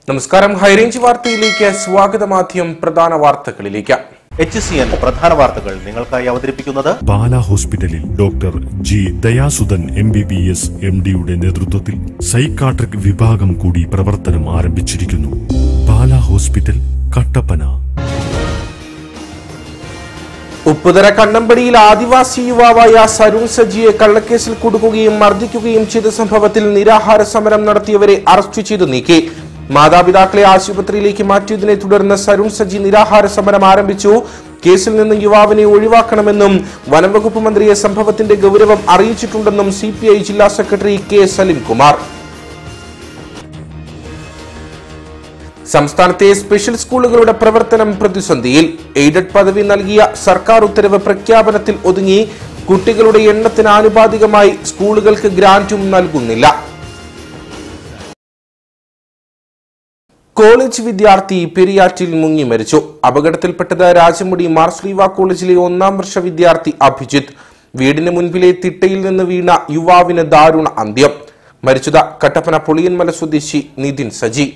നമസ്കാരം ഹൈറേഞ്ച് വാർത്തയിലേക്ക് സ്വാഗതം ആദ്യം പ്രധാന വാർത്തകളിലേക്ക് എച്ച് സി എൻ പ്രധാന വാർത്തകൾ നിങ്ങൾക്കായി അവതരിപ്പിക്കുന്നത് പാല ഹോസ്പിറ്റലിൽ doctor G Dayasudhan M B B S M ഡിയുടെ നേതൃത്വത്തിൽ സൈക്കാട്രിക് വിഭാഗം കൂടി പ്രവർത്തനം ആരംഭിച്ചിരിക്കുന്നു പാല ഹോസ്പിറ്റൽ കട്ടപ്പന ഉപ്പുതര കണ്ണമ്പടിയിൽ ആദിവാസി യുവാവായ സരുൺ സജിയെ കള്ളക്കേസിൽ കുടുക്കുകയും മർദ്ദിക്കുകയും ചെയ്ത സംഭവത്തിൽ നിരാഹാര സമരം നടത്തിയവരെ അറസ്റ്റ് ചെയ്തു നീക്കി മാതാപിതാക്കളെ ആശുപത്രിയിലേക്ക് മാറ്റിയതിനെ തുടർന്ന് സരുൺ സജി നിരാഹാര സമരം ആരംഭിച്ചു കേസിൽ നിന്ന് യുവാവിനെ ഒഴിവാക്കണമെന്നും വനംവകുപ്പ് മന്ത്രിയെ സംഭവത്തിന്റെ ഗൗരവം അറിയിച്ചിട്ടുണ്ടെന്നും സി ജില്ലാ സെക്രട്ടറി കെ സലിംകുമാർ സംസ്ഥാനത്തെ സ്പെഷ്യൽ സ്കൂളുകളുടെ പ്രവർത്തനം പ്രതിസന്ധിയിൽ എയ്ഡഡ് പദവി നൽകിയ സർക്കാർ ഉത്തരവ് പ്രഖ്യാപനത്തിൽ ഒതുങ്ങി കുട്ടികളുടെ എണ്ണത്തിന് ആനുപാതികമായി സ്കൂളുകൾക്ക് ഗ്രാന്റും നൽകുന്നില്ല കോളേജ് വിദ്യാർത്ഥി പെരിയാറ്റിൽ മുങ്ങി മരിച്ചു അപകടത്തിൽപ്പെട്ടത് രാജമുടി മാർസ്ലീവ കോളേജിലെ ഒന്നാം വർഷ വിദ്യാർത്ഥി അഭിജിത്ത് വീടിന് മുൻപിലെ തിട്ടയിൽ നിന്ന് വീണ യുവാവിന് ദാരുണ അന്ത്യം മരിച്ചത് കട്ടപ്പന പുളിയൻമല സ്വദേശി നിതിൻ സജി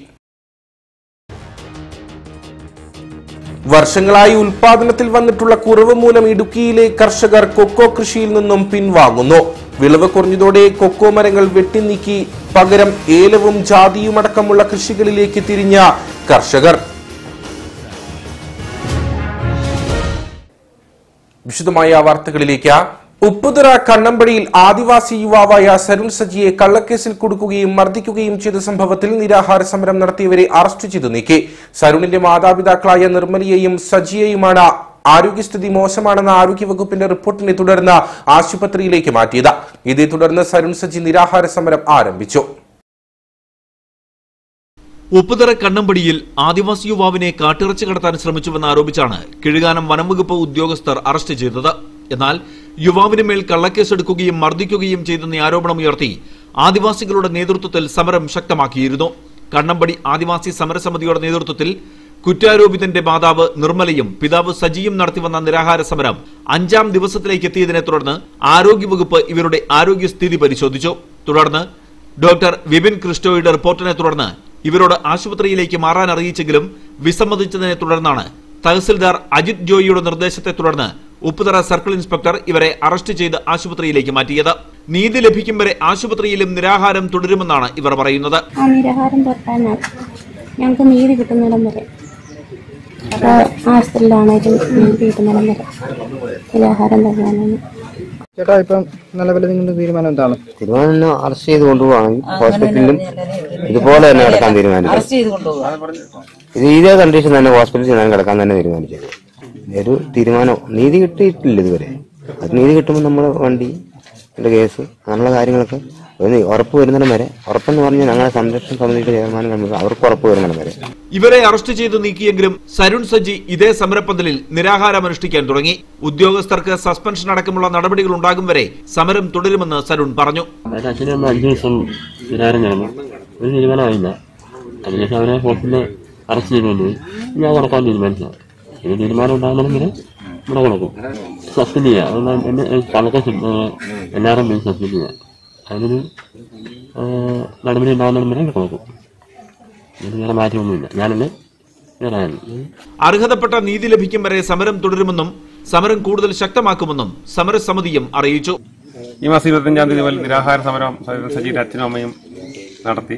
വർഷങ്ങളായി ഉൽപാദനത്തിൽ വന്നിട്ടുള്ള കുറവ് മൂലം ഇടുക്കിയിലെ കർഷകർ കൊക്കോ കൃഷിയിൽ നിന്നും പിൻവാങ്ങുന്നു വിളവ് കുറഞ്ഞതോടെ കൊക്കോ മരങ്ങൾ വെട്ടിനീക്കി പകരം ഏലവും ജാതിയുമടക്കമുള്ള കൃഷികളിലേക്ക് തിരിഞ്ഞ കർഷകർ വിശദമായ വാർത്തകളിലേക്ക് ഉപ്പുതറ കണ്ണമ്പടിയിൽ ആദിവാസി യുവാവായ സരുൺ സജിയെ കള്ളക്കേസിൽ കൊടുക്കുകയും മർദ്ദിക്കുകയും ചെയ്ത സംഭവത്തിൽ നിരാഹാര സമരം നടത്തിയവരെ അറസ്റ്റ് ചെയ്തു നീക്കി സരുണിന്റെ മാതാപിതാക്കളായ നിർമ്മലയെയും സജിയെയുമാണ് ആരോഗ്യസ്ഥിതി മോശമാണെന്ന ആരോഗ്യവകുപ്പിന്റെ റിപ്പോർട്ടിനെ തുടർന്ന് ആശുപത്രിയിലേക്ക് മാറ്റിയത് ഇതേ തുടർന്ന് സരുൺ സജി നിരാഹാര സമരം ആരംഭിച്ചു ഉപ്പുതറ കണ്ണമ്പടിയിൽ ആദിവാസി യുവാവിനെ കാട്ടിറച്ചി കടത്താൻ ശ്രമിച്ചുവെന്ന് ആരോപിച്ചാണ് കിഴുകാനം വനംവകുപ്പ് ഉദ്യോഗസ്ഥർ അറസ്റ്റ് ചെയ്തത് എന്നാൽ യുവാവിന് മേൽ കള്ളക്കേസെടുക്കുകയും മർദ്ദിക്കുകയും ചെയ്തെന്ന ആരോപണമുയർത്തി ആദിവാസികളുടെ നേതൃത്വത്തിൽ സമരം ശക്തമാക്കിയിരുന്നു കണ്ണമ്പടി ആദിവാസി സമരസമിതിയുടെ നേതൃത്വത്തിൽ കുറ്റാരോപിതന്റെ മാതാവ് നിർമ്മലയും പിതാവ് സജിയും നടത്തിവന്ന നിരാഹാര സമരം അഞ്ചാം ദിവസത്തിലേക്ക് എത്തിയതിനെ തുടർന്ന് ആരോഗ്യവകുപ്പ് ഇവരുടെ ആരോഗ്യസ്ഥിതി പരിശോധിച്ചു തുടർന്ന് ഡോക്ടർ വിപിൻ ക്രിസ്റ്റോയുടെ റിപ്പോർട്ടിനെ തുടർന്ന് ഇവരോട് ആശുപത്രിയിലേക്ക് മാറാൻ അറിയിച്ചെങ്കിലും വിസമ്മതിച്ചതിനെ തുടർന്നാണ് തഹസിൽദാർ അജിത് ജോയിയുടെ നിർദ്ദേശത്തെ തുടർന്ന് ഉപ്പുതറ സർക്കിൾ ഇൻസ്പെക്ടർ ഇവരെ അറസ്റ്റ് ചെയ്ത് ആശുപത്രിയിലേക്ക് മാറ്റിയത് നീതി ലഭിക്കും വരെ ആശുപത്രിയിലും നിരാഹാരം തുടരുമെന്നാണ് ഇവർ പറയുന്നത് ആ നിരാഹാരം തുടരാനാണ് ഞങ്ങൾക്ക് നീതി കിട്ടുന്നിടം വരെ അപ്പോൾ ആശുപത്രിയിലാണേലും നീതി കിട്ടുന്നിടം വരെ നിരാഹാരം തുടരാനാണ് ചേട്ടാ ഇപ്പം നിലവിൽ നിങ്ങളുടെ തീരുമാനം എന്താണ് തീരുമാനം അറസ്റ്റ് ചെയ്ത് കൊണ്ടുപോവാണെങ്കിൽ ഹോസ്പിറ്റലിലും ഇതുപോലെ തന്നെ കിടക്കാൻ തീരുമാനിച്ചു ഇത് ഇതേ കണ്ടീഷൻ തന്നെ ഹോസ്പിറ്റലിൽ ഞാൻ കിടക്കാൻ തന്നെ തീരുമാനിച്ചത് ഒരു തീരുമാനം നീതി കിട്ടിയിട്ടില്ല ഇതുവരെ അത് നീതി കിട്ടുമ്പോൾ നമ്മുടെ വണ്ടി എന്റെ കേസ് അങ്ങനെയുള്ള കാര്യങ്ങളൊക്കെ ഒരു ഉറപ്പ് വരുന്നിടം വരെ ഉറപ്പെന്ന് പറഞ്ഞാൽ ഞങ്ങളുടെ സംരക്ഷണ സമിതിയുടെ ചെയർമാൻ കണ്ടു അവർക്ക് ഉറപ്പ് വരുന്നിടം വരെ ഇവരെ അറസ്റ്റ് ചെയ്ത് നീക്കിയെങ്കിലും സരുൺ സജി ഇതേ സമരപ്പന്തലിൽ നിരാഹാരം അനുഷ്ഠിക്കാൻ തുടങ്ങി ഉദ്യോഗസ്ഥർക്ക് സസ്പെൻഷൻ അടക്കമുള്ള നടപടികൾ ഉണ്ടാകും വരെ സമരം തുടരുമെന്ന് സരുൺ പറഞ്ഞു അത് അച്ഛനും അമ്മ അഞ്ച് ദിവസം വിചാരം നടന്നു ഒരു തീരുമാനമായില്ല അതിനുശേഷം അവരെ ഹോസ്പിറ്റലിൽ അറസ്റ്റ് ചെയ്തുകൊണ്ട് ഞാൻ കിടക്കാൻ തീരുമാനിച്ചു ഇത് തീരുമാനം ഉണ്ടാകുന്നെങ്കിൽ ഇവിടെ കിടക്കും സസ്പെൻഡ് ചെയ്യുക അതുകൊണ്ട് എന്നെ കണക്കെ എല്ലാവരും പേര് സസ്പെൻഡ് ചെയ്യുക അതിനൊരു ആ, നടപടി ഉണ്ടാകുന്ന വരെ കിടക്കും ഇതിന് വേറെ മാറ്റമൊന്നുമില്ല ഞാനെന്നെ വേറെ ആയിരുന്നു അർഹതപ്പെട്ട നീതി ലഭിക്കും വരെ സമരം തുടരുമെന്നും സമരം കൂടുതൽ ശക്തമാക്കുമെന്നും സമരസമിതിയും അറിയിച്ചു ഈ മാസം ഇരുപത്തിയഞ്ചാം തീയതി മുതൽ നിരാഹാര സമരം സ- സജിയുടെ അച്ഛനും അമ്മയും നടത്തി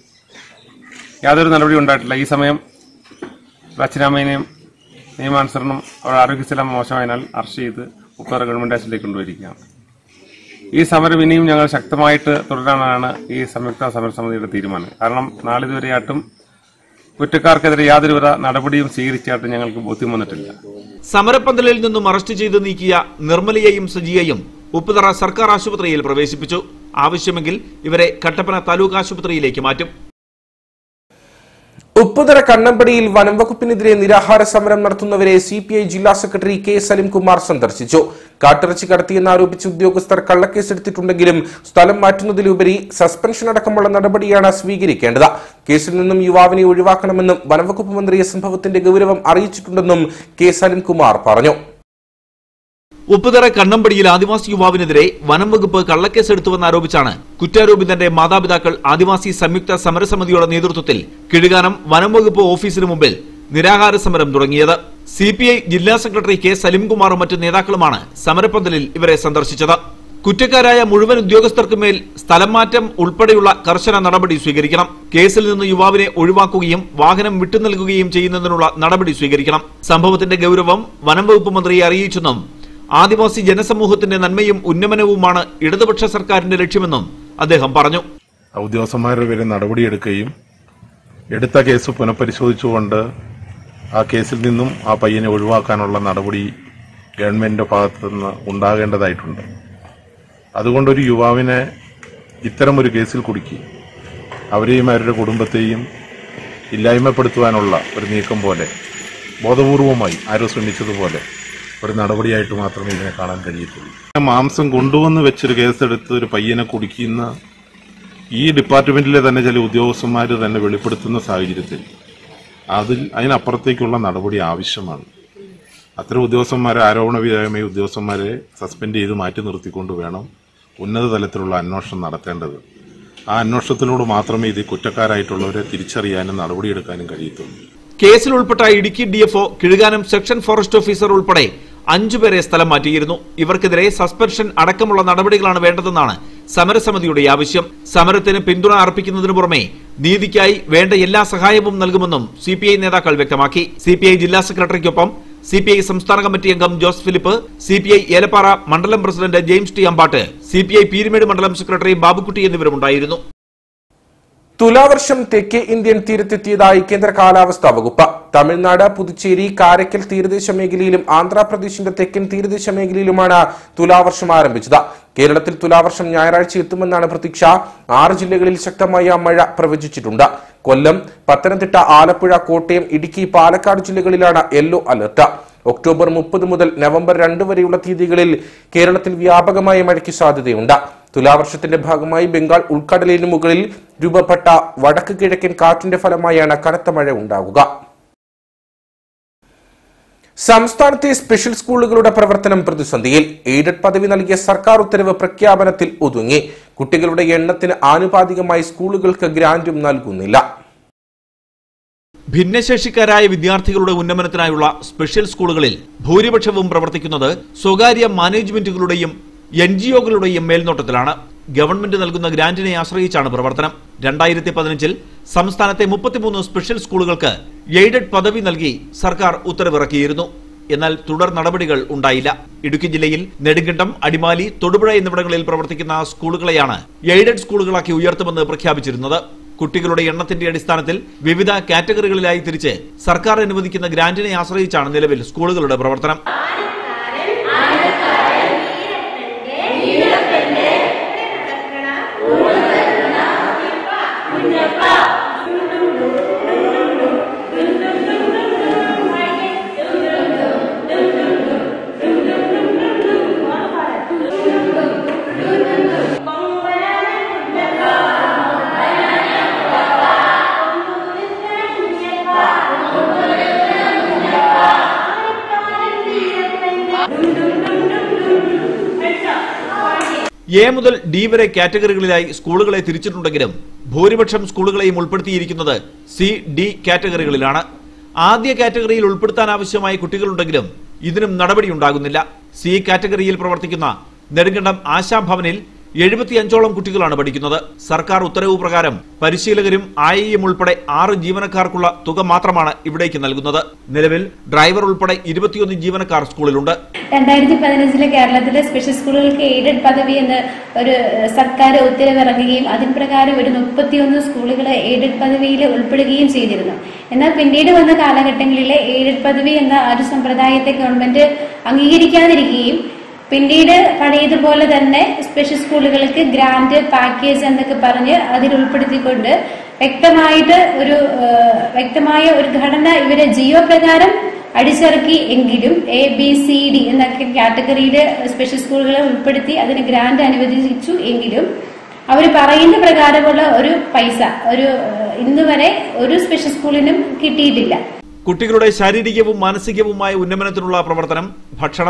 യാതൊരു നടപടി ഉണ്ടായിട്ടില്ല ഈ സമയം അച്ഛനും അമ്മേനെയും നിയമാനുസരണം അവരുടെ ആരോഗ്യസ്ഥല മോശമായതിനാൽ അറസ്റ്റ് ചെയ്ത് ഉപ്പറ ഗവൺമെന്റ് ആശുപത്രിയിലേക്ക് കൊണ്ടുവരികയാണ് ഈ സമരം ഇനിയും ഞങ്ങൾ ശക്തമായിട്ട് തുടരാനാണ് ഈ സംയുക്ത സമരസമിതിയുടെ തീരുമാനം കാരണം നാളിതുവരെയായിട്ടും കുറ്റക്കാർക്കെതിരെ യാതൊരുവിധ നടപടിയും സ്വീകരിച്ചായിട്ട് ഞങ്ങൾക്ക് ബോധ്യം വന്നിട്ടില്ല സമരപ്പന്തലിൽ നിന്നും അറസ്റ്റ് ചെയ്ത് നീക്കിയ നിർമ്മലയെയും സജിയെയും ഉപ്പുതറ സർക്കാർ ആശുപത്രിയിൽ പ്രവേശിപ്പിച്ചു ആവശ്യമെങ്കിൽ ഇവരെ കട്ടപ്പന താലൂക്ക് ആശുപത്രിയിലേക്ക് മാറ്റും ഉപ്പുതറ കണ്ണമ്പടിയിൽ വനം വകുപ്പിനെതിരെ നിരാഹാര സമരം നടത്തുന്നവരെ സി പി ഐ ജില്ലാ സെക്രട്ടറി കെ സലിംകുമാർ സന്ദർശിച്ചു കാട്ടിറച്ചി കടത്തിയെന്ന് ആരോപിച്ച് ഉദ്യോഗസ്ഥർ കള്ളക്കേസെടുത്തിട്ടുണ്ടെങ്കിലും സ്ഥലം മാറ്റുന്നതിലുപരി സസ്പെൻഷൻ അടക്കമുള്ള നടപടിയാണ് സ്വീകരിക്കേണ്ടത് കേസിൽ നിന്നും യുവാവിനെ ഒഴിവാക്കണമെന്നും വനംവകുപ്പ് മന്ത്രിയെ സംഭവത്തിന്റെ ഗൗരവം അറിയിച്ചിട്ടുണ്ടെന്നും കെ സലിംകുമാർ പറഞ്ഞു ഉപ്പുതറ കണ്ണമ്പടിയിൽ ആദിവാസി യുവാവിനെതിരെ വനം വകുപ്പ് കള്ളക്കേസ് എടുത്തുവെന്നാരോപിച്ചാണ് കുറ്റാരോപിതന്റെ മാതാപിതാക്കൾ ആദിവാസി സംയുക്ത സമരസമിതിയുടെ നേതൃത്വത്തിൽ കിഴുകാനം വനം വകുപ്പ് ഓഫീസിന് മുമ്പിൽ നിരാഹാര സമരം തുടങ്ങിയത് സി പി ഐ ജില്ലാ സെക്രട്ടറി കെ സലിംകുമാറും മറ്റു നേതാക്കളുമാണ് സമരപ്പന്തലിൽ ഇവരെ സന്ദർശിച്ചത് കുറ്റക്കാരായ മുഴുവൻ ഉദ്യോഗസ്ഥർക്കുമേൽ സ്ഥലം മാറ്റം ഉൾപ്പെടെയുള്ള കർശന നടപടി സ്വീകരിക്കണം കേസിൽ നിന്ന് യുവാവിനെ ഒഴിവാക്കുകയും വാഹനം വിട്ടു നൽകുകയും ചെയ്യുന്നതിനുള്ള നടപടി സ്വീകരിക്കണം സംഭവത്തിന്റെ ഗൌരവം വനം വകുപ്പ് മന്ത്രിയെ അറിയിച്ചെന്നും ആദിവാസി ജനസമൂഹത്തിന്റെ നന്മയും ഉന്നമനവുമാണ് ഇടതുപക്ഷ സർക്കാരിന്റെ ലക്ഷ്യമെന്നും അദ്ദേഹം പറഞ്ഞു ഉദ്യോഗസ്ഥന്മാരുടെ പേരിൽ നടപടിയെടുക്കുകയും എടുത്ത കേസ് പുനഃപരിശോധിച്ചുകൊണ്ട് ആ കേസിൽ നിന്നും ആ പയ്യനെ ഒഴിവാക്കാനുള്ള നടപടി ഗവൺമെന്റിന്റെ ഭാഗത്തു നിന്ന് ഉണ്ടാകേണ്ടതായിട്ടുണ്ട് അതുകൊണ്ടൊരു യുവാവിനെ ഇത്തരമൊരു കേസിൽ കുടുക്കി അവരെയും അവരുടെ കുടുംബത്തെയും ഇല്ലായ്മപ്പെടുത്തുവാനുള്ള ഒരു നീക്കം പോലെ ബോധപൂർവമായി ആരോ ശ്രമിച്ചതുപോലെ ഒരു നടപടിയായിട്ട് മാത്രമേ ഇതിനെ കാണാൻ കഴിയത്തുള്ളൂ മാംസം കൊണ്ടുവന്ന് വെച്ചൊരു കേസെടുത്ത് ഒരു പയ്യനെ കുടിക്കുന്ന ഈ ഡിപ്പാർട്ട്മെന്റിലെ തന്നെ ചില ഉദ്യോഗസ്ഥന്മാർ തന്നെ വെളിപ്പെടുത്തുന്ന സാഹചര്യത്തിൽ അതിൽ അതിനപ്പുറത്തേക്കുള്ള നടപടി ആവശ്യമാണ് അത്തരം ഉദ്യോഗസ്ഥന്മാരെ ആരോപണ വിധേയമായ ഉദ്യോഗസ്ഥന്മാരെ സസ്പെൻഡ് ചെയ്ത് മാറ്റി നിർത്തിക്കൊണ്ട് വേണം ഉന്നത തലത്തിലുള്ള അന്വേഷണം നടത്തേണ്ടത് ആ അന്വേഷണത്തിലൂടെ മാത്രമേ ഇത് കുറ്റക്കാരായിട്ടുള്ളവരെ തിരിച്ചറിയാനും നടപടിയെടുക്കാനും കഴിയത്തുള്ളൂ കേസിൽ ഉൾപ്പെട്ട Idukki DFO Kizhukanam section forest officer ഉൾപ്പെടെ അഞ്ചുപേരെ സ്ഥലം മാറ്റിയിരുന്നു ഇവർക്കെതിരെ സസ്പെൻഷൻ അടക്കമുള്ള നടപടികളാണ് വേണ്ടതെന്നാണ് സമരസമിതിയുടെ ആവശ്യം സമരത്തിന് പിന്തുണ അർപ്പിക്കുന്നതിനു പുറമെ നീതിക്കായി വേണ്ട എല്ലാ സഹായവും നൽകുമെന്നും സിപിഐ നേതാക്കൾ വ്യക്തമാക്കി സിപിഐ ജില്ലാ സെക്രട്ടറിക്കൊപ്പം സിപിഐ സംസ്ഥാന കമ്മിറ്റി അംഗം ജോസ് ഫിലിപ്പ് സിപിഐ ഏലപ്പാറ മണ്ഡലം president James T Ambatt CPI Peermade മണ്ഡലം സെക്രട്ടറി ബാബുക്കുട്ടി എന്നിവരുമുണ്ടായിരുന്നു തുലാവർഷം തെക്കേ ഇന്ത്യൻ തീരത്തെത്തിയതായി കേന്ദ്ര കാലാവസ്ഥാ വകുപ്പ് തമിഴ്നാട് പുതുച്ചേരി കാരക്കൽ തീരദേശ മേഖലയിലും ആന്ധ്രാപ്രദേശിന്റെ തെക്കൻ തീരദേശ മേഖലയിലുമാണ് തുലാവർഷം ആരംഭിച്ചത് കേരളത്തിൽ തുലാവർഷം ഞായറാഴ്ച എത്തുമെന്നാണ് പ്രതീക്ഷ ആറ് ജില്ലകളിൽ ശക്തമായ മഴ പ്രവചിച്ചിട്ടുണ്ട് കൊല്ലം പത്തനംതിട്ട ആലപ്പുഴ കോട്ടയം ഇടുക്കി പാലക്കാട് ജില്ലകളിലാണ് യെല്ലോ അലർട്ട് ഒക്ടോബർ മുപ്പത് മുതൽ നവംബർ രണ്ട് വരെയുള്ള തീയതികളിൽ കേരളത്തിൽ വ്യാപകമായ മഴയ്ക്ക് സാധ്യതയുണ്ട് തുലാവർഷത്തിന്റെ ഭാഗമായി ബംഗാൾ ഉൾക്കടലിന് മുകളിൽ രൂപപ്പെട്ട വടക്ക് കിഴക്കൻ കാറ്റിന്റെ ഫലമായാണ് കനത്ത മഴ ഉണ്ടാകുക സംസ്ഥാനത്തെ സ്പെഷ്യൽ സ്കൂളുകളുടെ പ്രവർത്തനം പ്രതിസന്ധിയിൽ എയ്ഡഡ് പദവി നൽകിയ സർക്കാർ ഉത്തരവ് പ്രഖ്യാപനത്തിൽ ഒതുങ്ങി കുട്ടികളുടെ എണ്ണത്തിന് ആനുപാതികമായി സ്കൂളുകൾക്ക് ഗ്രാന്റും നൽകുന്നില്ല ഭിന്നശേഷിക്കാരായ വിദ്യാർത്ഥികളുടെ ഉന്നമനത്തിനായുള്ള സ്പെഷ്യൽ സ്കൂളുകളിൽ ഭൂരിപക്ഷവും പ്രവർത്തിക്കുന്നത് സ്വകാര്യ മാനേജ്മെന്റുകളുടെയും എൻ ജി ഒകളുടെയും മേൽനോട്ടത്തിലാണ് ഗവൺമെന്റ് നൽകുന്ന ഗ്രാന്റിനെ ആശ്രയിച്ചാണ് പ്രവർത്തനം രണ്ടായിരത്തി പതിനഞ്ചിൽ സംസ്ഥാനത്തെ മുപ്പത്തിമൂന്ന് സ്പെഷ്യൽ സ്കൂളുകൾക്ക് എയ്ഡഡ് പദവി നൽകി സർക്കാർ ഉത്തരവിറക്കിയിരുന്നു എന്നാൽ തുടർ നടപടികൾ ഉണ്ടായില്ല ഇടുക്കി ജില്ലയിൽ നെടുങ്കണ്ടം അടിമാലി തൊടുപുഴ എന്നിവിടങ്ങളിൽ പ്രവർത്തിക്കുന്ന സ്കൂളുകളെയാണ് എയ്ഡഡ് സ്കൂളുകളാക്കി ഉയർത്തുമെന്ന് പ്രഖ്യാപിച്ചിരുന്നത് കുട്ടികളുടെ എണ്ണത്തിന്റെ അടിസ്ഥാനത്തിൽ വിവിധ കാറ്റഗറികളിലായി തിരിച്ച് സർക്കാർ അനുവദിക്കുന്ന ഗ്രാന്റിനെ ആശ്രയിച്ചാണ് നിലവിൽ സ്കൂളുകളുടെ പ്രവർത്തനം എ മുതൽ ഡി വരെ കാറ്റഗറികളിലായി സ്കൂളുകളെ തിരിച്ചിട്ടുണ്ടെങ്കിലും ഭൂരിപക്ഷം സ്കൂളുകളെയും ഉൾപ്പെടുത്തിയിരിക്കുന്നത് സി ഡി കാറ്റഗറികളിലാണ് ആദ്യ കാറ്റഗറിയിൽ ഉൾപ്പെടുത്താൻ ആവശ്യമായ കുട്ടികളുണ്ടെങ്കിലും ഇതിനും നടപടിയുണ്ടാകുന്നില്ല സി കാറ്റഗറിയിൽ പ്രവർത്തിക്കുന്ന നെടുങ്കണ്ടം ആശാഭവനിൽ എഴുപത്തിയഞ്ചോളം കുട്ടികളാണ് പഠിക്കുന്നത് സർക്കാർ ഉത്തരവ് പ്രകാരം പരിശീലകരും ആയയും ഉൾപ്പെടെ ആറ് ജീവനക്കാർക്കുള്ള തുക മാത്രമാണ് ഇവിടേക്ക് നൽകുന്നത് നിലവിൽ ഡ്രൈവർ ഉൾപ്പെടെ ഇരുപത്തിയൊന്ന് ജീവനക്കാർ സ്കൂളിലുണ്ട് രണ്ടായിരത്തി പതിനഞ്ചിലെ കേരളത്തിലെ സ്പെഷ്യൽ സ്കൂളുകൾക്ക് എയ്ഡഡ് പദവി എന്ന് ഒരു ഏഹ്, സർക്കാർ ഉത്തരവിറങ്ങുകയും അതിൻ പ്രകാരം ഒരു മുപ്പത്തിയൊന്ന് സ്കൂളുകൾ എയ്ഡഡ് പദവിയിൽ ഉൾപ്പെടുകയും ചെയ്തിരുന്നു എന്നാൽ പിന്നീട് വന്ന കാലഘട്ടങ്ങളിലെ എയ്ഡഡ് പദവി എന്ന ആ ഒരു സമ്പ്രദായത്തെ ഗവൺമെന്റ് അംഗീകരിക്കാതിരിക്കുകയും പിന്നീട് പഴയതുപോലെ തന്നെ സ്പെഷ്യൽ സ്കൂളുകൾക്ക് ഗ്രാന്റ് പാക്കേജ് എന്നൊക്കെ പറഞ്ഞ് അതിൽ ഉൾപ്പെടുത്തിക്കൊണ്ട് വ്യക്തമായിട്ട് ഒരു ഏഹ്, വ്യക്തമായ ഒരു ഘടന ഇവരെ ജിയോ പ്രകാരം അടിച്ചിറക്കി എങ്കിലും എ ബി സി ഡി എന്നൊക്കെ കാറ്റഗറിയിൽ സ്പെഷ്യൽ സ്കൂളുകളെ ഉൾപ്പെടുത്തി അതിന് ഗ്രാന്റ് അനുവദിച്ചു എങ്കിലും അവർ പറയുന്ന പ്രകാരമുള്ള ഒരു പൈസ ഒരു ഏഹ്, ഇന്ന് വരെ ഒരു സ്പെഷ്യൽ സ്കൂളിനും കിട്ടിയിട്ടില്ല കുട്ടികളുടെ ശാരീരികവും മാനസികവുമായ ഉന്നമനത്തിനുള്ള പ്രവർത്തനം ഭക്ഷണം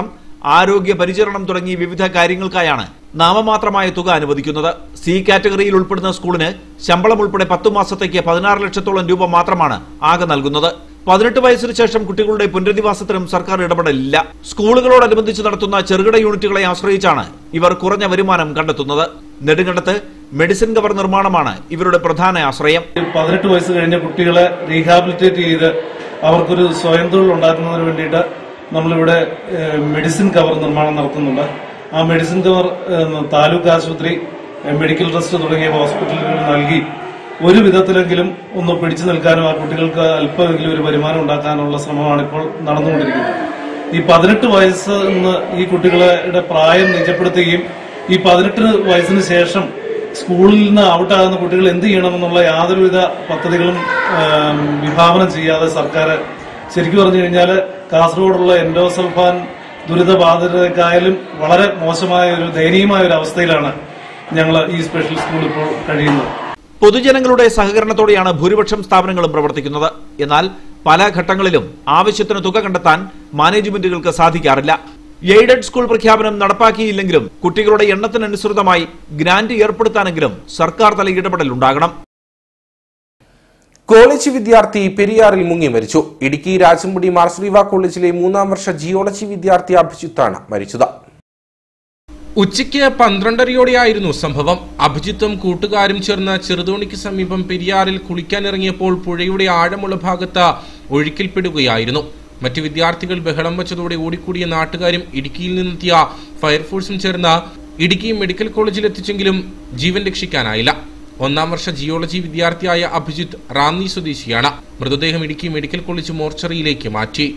ആരോഗ്യ പരിചരണം തുടങ്ങി വിവിധ കാര്യങ്ങൾക്കായാണ് നാമമാത്രമായ തുക അനുവദിക്കുന്നത് സി കാറ്റഗറിയിൽ ഉൾപ്പെടുന്ന സ്കൂളിന് ശമ്പളം ഉൾപ്പെടെ പത്തു മാസത്തേക്ക് പതിനാറ് ലക്ഷത്തോളം രൂപ മാത്രമാണ് ആകെ നൽകുന്നത് പതിനെട്ട് വയസ്സിന് ശേഷം കുട്ടികളുടെ പുനരധിവാസത്തിനും സർക്കാർ ഇടപെടലില്ല സ്കൂളുകളോടനുബന്ധിച്ച് നടത്തുന്ന ചെറുകിട യൂണിറ്റുകളെ ആശ്രയിച്ചാണ് ഇവർ കുറഞ്ഞ വരുമാനം കണ്ടെത്തുന്നത് നെടുങ്കണ്ടത്ത് മെഡിസിൻ കവർ നിർമ്മാണമാണ് ഇവരുടെ പ്രധാന ആശ്രയം പതിനെട്ട് വയസ്സ് കഴിഞ്ഞ കുട്ടികളെ റീഹാബിലിറ്റേറ്റ് ചെയ്ത് അവർക്കൊരു സ്വയം തൊഴിൽ ഉണ്ടാക്കുന്നതിന് വേണ്ടിയിട്ട് നമ്മളിവിടെ ഏഹ്, മെഡിസിൻ കവർ നിർമ്മാണം നടത്തുന്നുണ്ട് ആ മെഡിസിൻ കവർ ഏഹ്, താലൂക്ക് ആശുപത്രി ഏഹ്, മെഡിക്കൽ ട്രസ്റ്റ് തുടങ്ങിയ ഹോസ്പിറ്റലുകൾ നൽകി ഒരു വിധത്തിലെങ്കിലും ഒന്ന് പിടിച്ചു നിൽക്കാനും ആ കുട്ടികൾക്ക് അല്പമെങ്കിലും ഒരു വരുമാനം ഉണ്ടാക്കാനുള്ള ശ്രമമാണ് ഇപ്പോൾ നടന്നുകൊണ്ടിരിക്കുന്നത് ഈ പതിനെട്ട് വയസ്സ് എന്ന് ഈ കുട്ടികളുടെ പ്രായം നിജപ്പെടുത്തുകയും ഈ പതിനെട്ട് വയസ്സിന് ശേഷം സ്കൂളിൽ നിന്ന് ഔട്ടാകുന്ന കുട്ടികൾ എന്ത് ചെയ്യണമെന്നുള്ള യാതൊരുവിധ പദ്ധതികളും ആം, വിഭാവനം ചെയ്യാതെ സർക്കാർ ശരിക്കും പറഞ്ഞു കഴിഞ്ഞാൽ കാസർഗോഡുള്ള എൻഡോസൾഫാൻ ദുരിതബാധിതർക്കായാലും വളരെ മോശമായ ഒരു ദയനീയമായ ഒരു അവസ്ഥയിലാണ് ഞങ്ങൾ ഈ സ്പെഷ്യൽ സ്കൂൾ ഇപ്പോൾ കഴിയുന്നത് പൊതുജനങ്ങളുടെ സഹകരണത്തോടെയാണ് ഭൂരിപക്ഷം സ്ഥാപനങ്ങളും പ്രവർത്തിക്കുന്നത് എന്നാൽ പല ഘട്ടങ്ങളിലും ആവശ്യത്തിന് തുക കണ്ടെത്താൻ മാനേജ്മെന്റുകൾക്ക് സാധിക്കാറില്ല എയ്ഡഡ് സ്കൂൾ പ്രഖ്യാപനം നടപ്പാക്കിയില്ലെങ്കിലും കുട്ടികളുടെ എണ്ണത്തിനനുസൃതമായി ഗ്രാന്റ് ഏർപ്പെടുത്താനെങ്കിലും സർക്കാർ തല ഇടപെടൽ ഉണ്ടാകണം കോളേജ് വിദ്യാർത്ഥി പെരിയാറിൽ മുങ്ങി മരിച്ചു ഇടുക്കി രാജമുടി മാർശ്രീവ കോളേജിലെ മൂന്നാം വർഷ ജിയോളജി വിദ്യാർത്ഥി അഭിജിത്താണ് മരിച്ചത് ഉച്ചയ്ക്ക് പന്ത്രണ്ടരയോടെയായിരുന്നു സംഭവം അഭിജിത്തും കൂട്ടുകാരും ചേർന്ന് ചെറുതോണിക്ക് സമീപം പെരിയാറിൽ കുളിക്കാനിറങ്ങിയപ്പോൾ പുഴയുടെ ആഴമുള്ള ഭാഗത്ത് ഒഴുക്കിൽപ്പെടുകയായിരുന്നു മറ്റു വിദ്യാർത്ഥികൾ ബഹളം വെച്ചതോടെ ഓടിക്കൂടിയ നാട്ടുകാരും ഇടുക്കിയിൽ നിന്നെത്തിയ ഫയർഫോഴ്സും ചേർന്ന് ഇടുക്കി മെഡിക്കൽ കോളേജിൽ എത്തിച്ചെങ്കിലും ജീവൻ രക്ഷിക്കാനായില്ല ഒന്നാം വർഷ ജിയോളജി വിദ്യാർത്ഥിയായ അഭിജിത്ത് റാന്നി സ്വദേശിയാണ് മൃതദേഹം ഇടുക്കി മെഡിക്കൽ കോളേജ് മോർച്ചറിയിലേക്ക് മാറ്റി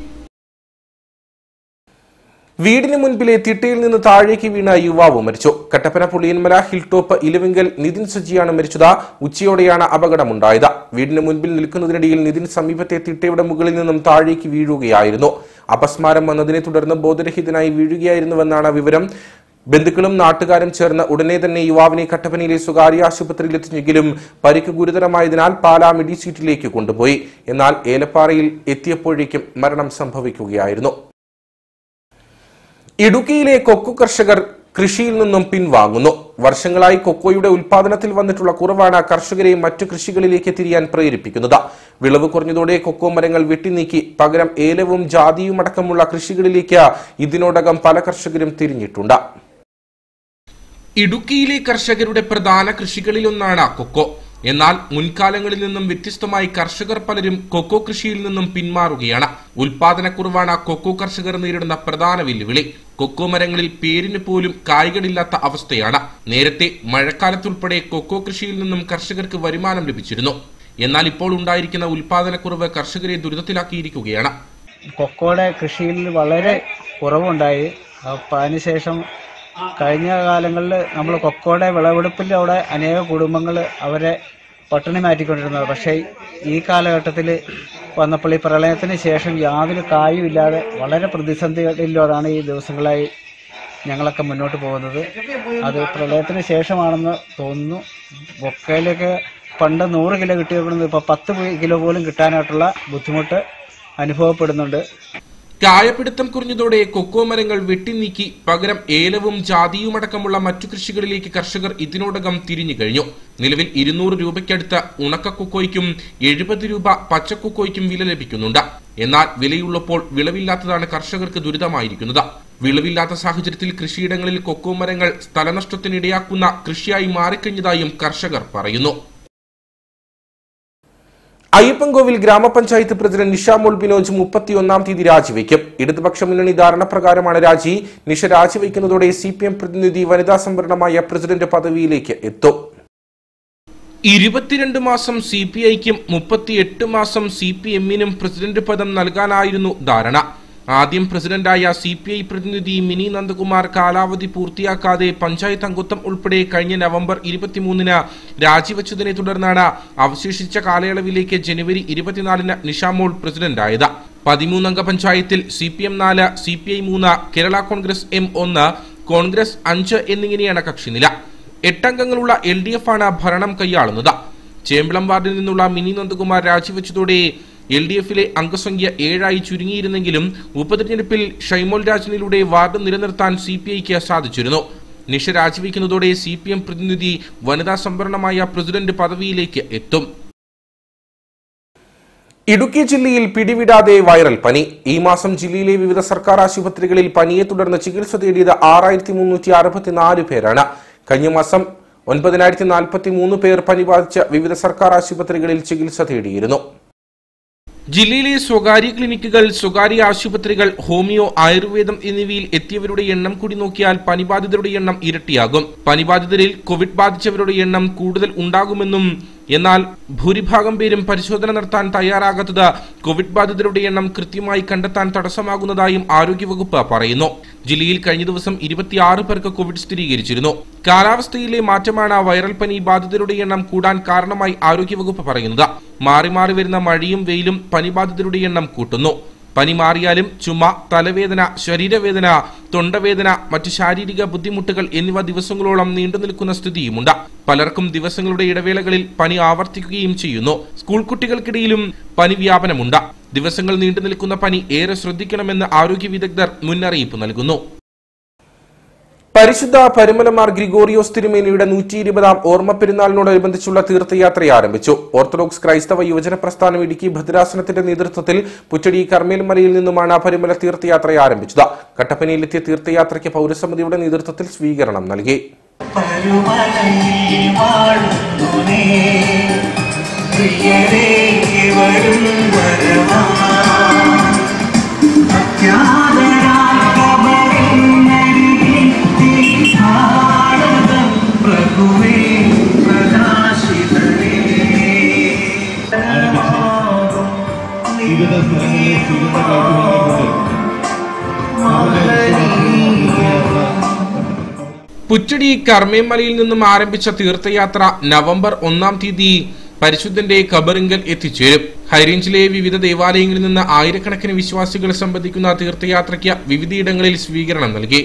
വീടിന് മുൻപിലെ തിട്ടയിൽ നിന്ന് താഴേക്ക് വീണ യുവാവ് മരിച്ചു കട്ടപ്പന പുളിയന്മല ഹിൽ ടോപ്പ് ഇലവിങ്കൽ നിതിൻ സജിയാണ് മരിച്ചത് ഉച്ചയോടെയാണ് അപകടമുണ്ടായത് വീടിന് മുൻപിൽ നിൽക്കുന്നതിനിടയിൽ നിതിൻ സമീപത്തെ തിട്ടയുടെ മുകളിൽ നിന്നും താഴേക്ക് വീഴുകയായിരുന്നു അപസ്മാരം വന്നതിനെ തുടർന്ന് ബോധരഹിതനായി വീഴുകയായിരുന്നുവെന്നാണ് വിവരം ബന്ധുക്കളും നാട്ടുകാരും ചേർന്ന് ഉടനെ തന്നെ യുവാവിനെ കട്ടപ്പനയിലെ സ്വകാര്യ ആശുപത്രിയിൽ എത്തിച്ചെങ്കിലും പരിക്ക് ഗുരുതരമായതിനാൽ പാലാ മെഡിസീറ്റിലേക്ക് കൊണ്ടുപോയി എന്നാൽ ഏലപ്പാറയിൽ എത്തിയപ്പോഴേക്കും മരണം സംഭവിക്കുകയായിരുന്നു ഇടുക്കിയിലെ കൊക്കോ കർഷകർ കൃഷിയിൽ നിന്നും പിൻവാങ്ങുന്നു വർഷങ്ങളായി കൊക്കോയുടെ ഉൽപാദനത്തിൽ വന്നിട്ടുള്ള കുറവാണ് കർഷകരെ മറ്റു കൃഷികളിലേക്ക് തിരിയാൻ പ്രേരിപ്പിക്കുന്നത് വിളവ് കുറഞ്ഞതോടെ കൊക്കോ മരങ്ങൾ വെട്ടിനീക്കി പകരം ഏലവും ജാതിയും അടക്കമുള്ള കൃഷികളിലേക്ക് ഇതിനോടകം പല കർഷകരും തിരിഞ്ഞിട്ടുണ്ട് ഇടുക്കിയിലെ കർഷകരുടെ പ്രധാന കൃഷികളിലൊന്നാണ് കൊക്കോ എന്നാൽ മുൻകാലങ്ങളിൽ നിന്നും വ്യത്യസ്തമായി കർഷകർ പലരും കൊക്കോ കൃഷിയിൽ നിന്നും പിന്മാറുകയാണ് ഉൽപാദനക്കുറവാണ് കൊക്കോ കർഷകർ നേരിടുന്ന പ്രധാന വെല്ലുവിളി കൊക്കോ മരങ്ങളിൽ പേരിന് പോലും കായ്കളില്ലാത്ത അവസ്ഥയാണ് നേരത്തെ മഴക്കാലത്തുൾപ്പെടെ കൊക്കോ കൃഷിയിൽ നിന്നും കർഷകർക്ക് വരുമാനം ലഭിച്ചിരുന്നു എന്നാൽ ഇപ്പോൾ ഉണ്ടായിരിക്കുന്ന ഉൽപാദനക്കുറവ് കർഷകരെ ദുരിതത്തിലാക്കിയിരിക്കുകയാണ് കൊക്കോയുടെ കൃഷിയിൽ വളരെ കുറവുണ്ടായി അപ്പം അതിനുശേഷം കഴിഞ്ഞ കാലങ്ങളിൽ നമ്മൾ കൊക്കോയുടെ വിളവെടുപ്പിൽ അവിടെ അനേക കുടുംബങ്ങൾ അവരെ പട്ടിണി മാറ്റിക്കൊണ്ടിരുന്നത് പക്ഷേ ഈ കാലഘട്ടത്തിൽ വന്നപ്പോൾ ഈ പ്രളയത്തിന് ശേഷം യാതൊരു കായും ഇല്ലാതെ വളരെ പ്രതിസന്ധികളിലൂടെയാണ് ഈ ദിവസങ്ങളായി ഞങ്ങളൊക്കെ മുന്നോട്ട് പോകുന്നത് അത് പ്രളയത്തിന് ശേഷമാണെന്ന് തോന്നുന്നു ബൊക്കയിലൊക്കെ പണ്ട് നൂറ് കിലോ കിട്ടിയിരുന്നത് ഇപ്പോൾ പത്ത് കിലോ പോലും കിട്ടാനായിട്ടുള്ള ബുദ്ധിമുട്ട് അനുഭവപ്പെടുന്നുണ്ട് കായപിടുത്തം കുറഞ്ഞതോടെ കൊക്കോ മരങ്ങൾ വെട്ടിനീക്കി പകരം ഏലവും ജാതിയുമടക്കമുള്ള മറ്റു കൃഷികളിലേക്ക് കർഷകർ ഇതിനോടകം തിരിഞ്ഞു കഴിഞ്ഞു നിലവിൽ ഇരുന്നൂറ് രൂപയ്ക്കടുത്ത ഉണക്ക കൊക്കോയ്ക്കും എഴുപത് രൂപ പച്ചക്കൊക്കോയ്ക്കും വില ലഭിക്കുന്നുണ്ട് എന്നാൽ വിലയുള്ളപ്പോൾ വിളവില്ലാത്തതാണ് കർഷകർക്ക് ദുരിതമായിരിക്കുന്നത് വിളവില്ലാത്ത സാഹചര്യത്തിൽ കൃഷിയിടങ്ങളിൽ കൊക്കോ മരങ്ങൾ സ്ഥലനഷ്ടത്തിനിടയാക്കുന്ന കൃഷിയായി മാറിക്കഴിഞ്ഞതായും കർഷകർ പറയുന്നു അയ്യപ്പൻകോവിൽ ഗ്രാമപഞ്ചായത്ത് പ്രസിഡന്റ് നിഷ മോൾ ബിനോജ് മുപ്പത്തിയൊന്നാം തീയതി രാജിവെക്കും ഇടതുപക്ഷ മുന്നണി ധാരണ പ്രകാരമാണ് രാജി നിഷ രാജിവെക്കുന്നതോടെ സി പി എം പ്രതിനിധി വനിതാ സംവരണമായ പ്രസിഡന്റ് പദവിയിലേക്ക് എത്തും ഇരുപത്തിരണ്ട് മാസം സി പി ഐക്കും മുപ്പത്തിയെട്ട് മാസം സി പി എമ്മിനും പ്രസിഡന്റ് പദം നൽകാനായിരുന്നു ധാരണ ആദ്യം പ്രസിഡന്റായ സി പി ഐ പ്രതിനിധി മിനി നന്ദകുമാർ കാലാവധി പൂർത്തിയാക്കാതെ പഞ്ചായത്ത് അംഗത്വം ഉൾപ്പെടെ കഴിഞ്ഞ നവംബർ ഇരുപത്തിമൂന്നിന് രാജിവെച്ചതിനെ തുടർന്നാണ് അവശേഷിച്ച കാലയളവിലേക്ക് ജനുവരി ഇരുപത്തിനാലിന് നിഷാമോൾ പ്രസിഡന്റായത് പതിമൂന്നംഗ പഞ്ചായത്തിൽ സി പി എം നാല് സി പി ഐ മൂന്ന് കേരള കോൺഗ്രസ് എം ഒന്ന് കോൺഗ്രസ് അഞ്ച് എന്നിങ്ങനെയാണ് കക്ഷിനില എട്ടംഗങ്ങളുള്ള എൽ ഡി എഫ് ആണ് ഭരണം കൈയാളുന്നത് ചേമ്പളം വാർഡിൽ നിന്നുള്ള മിനി നന്ദകുമാർ രാജിവെച്ചതോടെ എൽ ഡി എഫിലെ അംഗസംഖ്യ ഏഴായി ചുരുങ്ങിയിരുന്നെങ്കിലും ഉപതെരഞ്ഞെടുപ്പിൽ ഷൈമോൾ രാജനിലൂടെ വാർഡ് നിലനിർത്താൻ സി പി ഐക്ക് സാധിച്ചിരുന്നു നിഷ രാജിവെക്കുന്നതോടെ സി പി എം പ്രതിനിധി വനിതാ സംവരണമായ പ്രസിഡന്റ് പദവിയിലേക്ക് എത്തും ഇടുക്കി ജില്ലയിൽ പിടിവിടാതെ വൈറൽ പനി ഈ മാസം ജില്ലയിലെ വിവിധ സർക്കാർ ആശുപത്രികളിൽ പനിയെ തുടർന്ന് ചികിത്സ തേടിയത് ആറായിരത്തി മുന്നൂറ്റി അറുപത്തിനാല് പേരാണ് കഴിഞ്ഞ മാസം ഒൻപതിനായിരത്തി നാൽപ്പത്തി മൂന്ന് പേർ പനി ബാധിച്ച് വിവിധ സർക്കാർ ആശുപത്രികളിൽ ചികിത്സ തേടിയിരുന്നു ജില്ലയിലെ സ്വകാര്യ ക്ലിനിക്കുകൾ സ്വകാര്യ ആശുപത്രികൾ ഹോമിയോ ആയുർവേദം എന്നിവയിൽ എത്തിയവരുടെ എണ്ണം കൂടി നോക്കിയാൽ പനിബാധിതരുടെ എണ്ണം ഇരട്ടിയാകും പനിബാധിതരിൽ കോവിഡ് ബാധിച്ചവരുടെ എണ്ണം കൂടുതൽ ഉണ്ടാകുമെന്നും എന്നാൽ ഭൂരിഭാഗം പേരും പരിശോധന നടത്താൻ തയ്യാറാകാത്തത് കോവിഡ് ബാധിതരുടെ എണ്ണം കൃത്യമായി കണ്ടെത്താൻ തടസ്സമാകുന്നതായും ആരോഗ്യവകുപ്പ് പറയുന്നു ജില്ലയിൽ കഴിഞ്ഞ ദിവസം ഇരുപത്തിയാറ് പേർക്ക് കോവിഡ് സ്ഥിരീകരിച്ചിരുന്നു കാലാവസ്ഥയിലെ മാറ്റമാണ് വൈറൽ പനി ബാധിതരുടെ എണ്ണം കൂടാൻ കാരണമായി ആരോഗ്യവകുപ്പ് പറയുന്നത് മാറി മാറി വരുന്ന മഴയും വെയിലും പനി ബാധിതരുടെ എണ്ണം കൂട്ടുന്നു പനി മാറിയാലും ചുമ തലവേദന ശരീരവേദന തൊണ്ടവേദന മറ്റു ശാരീരിക ബുദ്ധിമുട്ടുകൾ എന്നിവ ദിവസങ്ങളോളം നീണ്ടു നിൽക്കുന്ന സ്ഥിതിയുമുണ്ട് പലർക്കും ദിവസങ്ങളുടെ ഇടവേളകളിൽ പനി ആവർത്തിക്കുകയും ചെയ്യുന്നു സ്കൂൾ കുട്ടികൾക്കിടയിലും പനി വ്യാപനമുണ്ട് ദിവസങ്ങൾ നീണ്ടു നിൽക്കുന്ന പനി ഏറെ ശ്രദ്ധിക്കണമെന്ന് ആരോഗ്യ വിദഗ്ധർ മുന്നറിയിപ്പ് നൽകുന്നു പരിശുദ്ധ പരുമലമാർ ഗ്രിഗോറിയോസ് തിരുമേനിയുടെ നൂറ്റി ഇരുപതാം ഓർമ്മ പെരുന്നാളിനോടനുബന്ധിച്ചുള്ള തീർത്ഥയാത്ര ആരംഭിച്ചു ഓർത്തഡോക്സ് ക്രൈസ്തവ യുവജന പ്രസ്ഥാനം ഇടുക്കി ഭദ്രാസനത്തിന്റെ നേതൃത്വത്തിൽ പുറ്റടി കർമ്മേൽമലയിൽ നിന്നുമാണ് പരുമല തീർത്ഥയാത്ര ആരംഭിച്ചത് കട്ടപ്പനയിലെത്തിയ തീർത്ഥയാത്രയ്ക്ക് പൗരസമിതിയുടെ നേതൃത്വത്തിൽ സ്വീകരണം നൽകി വിവിധ സ്ഥലങ്ങളിലെ സ്വീകരണ പുറ്റടി കർമ്മേമലയിൽ നിന്നും ആരംഭിച്ച തീർത്ഥയാത്ര നവംബർ ഒന്നാം തീയതി പരിശുദ്ധന്റെ ഖബറിങ്കൽ എത്തിച്ചേരും ഹൈറേഞ്ചിലെ വിവിധ ദേവാലയങ്ങളിൽ നിന്ന് ആയിരക്കണക്കിന് വിശ്വാസികൾ സംബന്ധിക്കുന്ന തീർത്ഥയാത്രയ്ക്ക് വിവിധയിടങ്ങളിൽ സ്വീകരണം നൽകി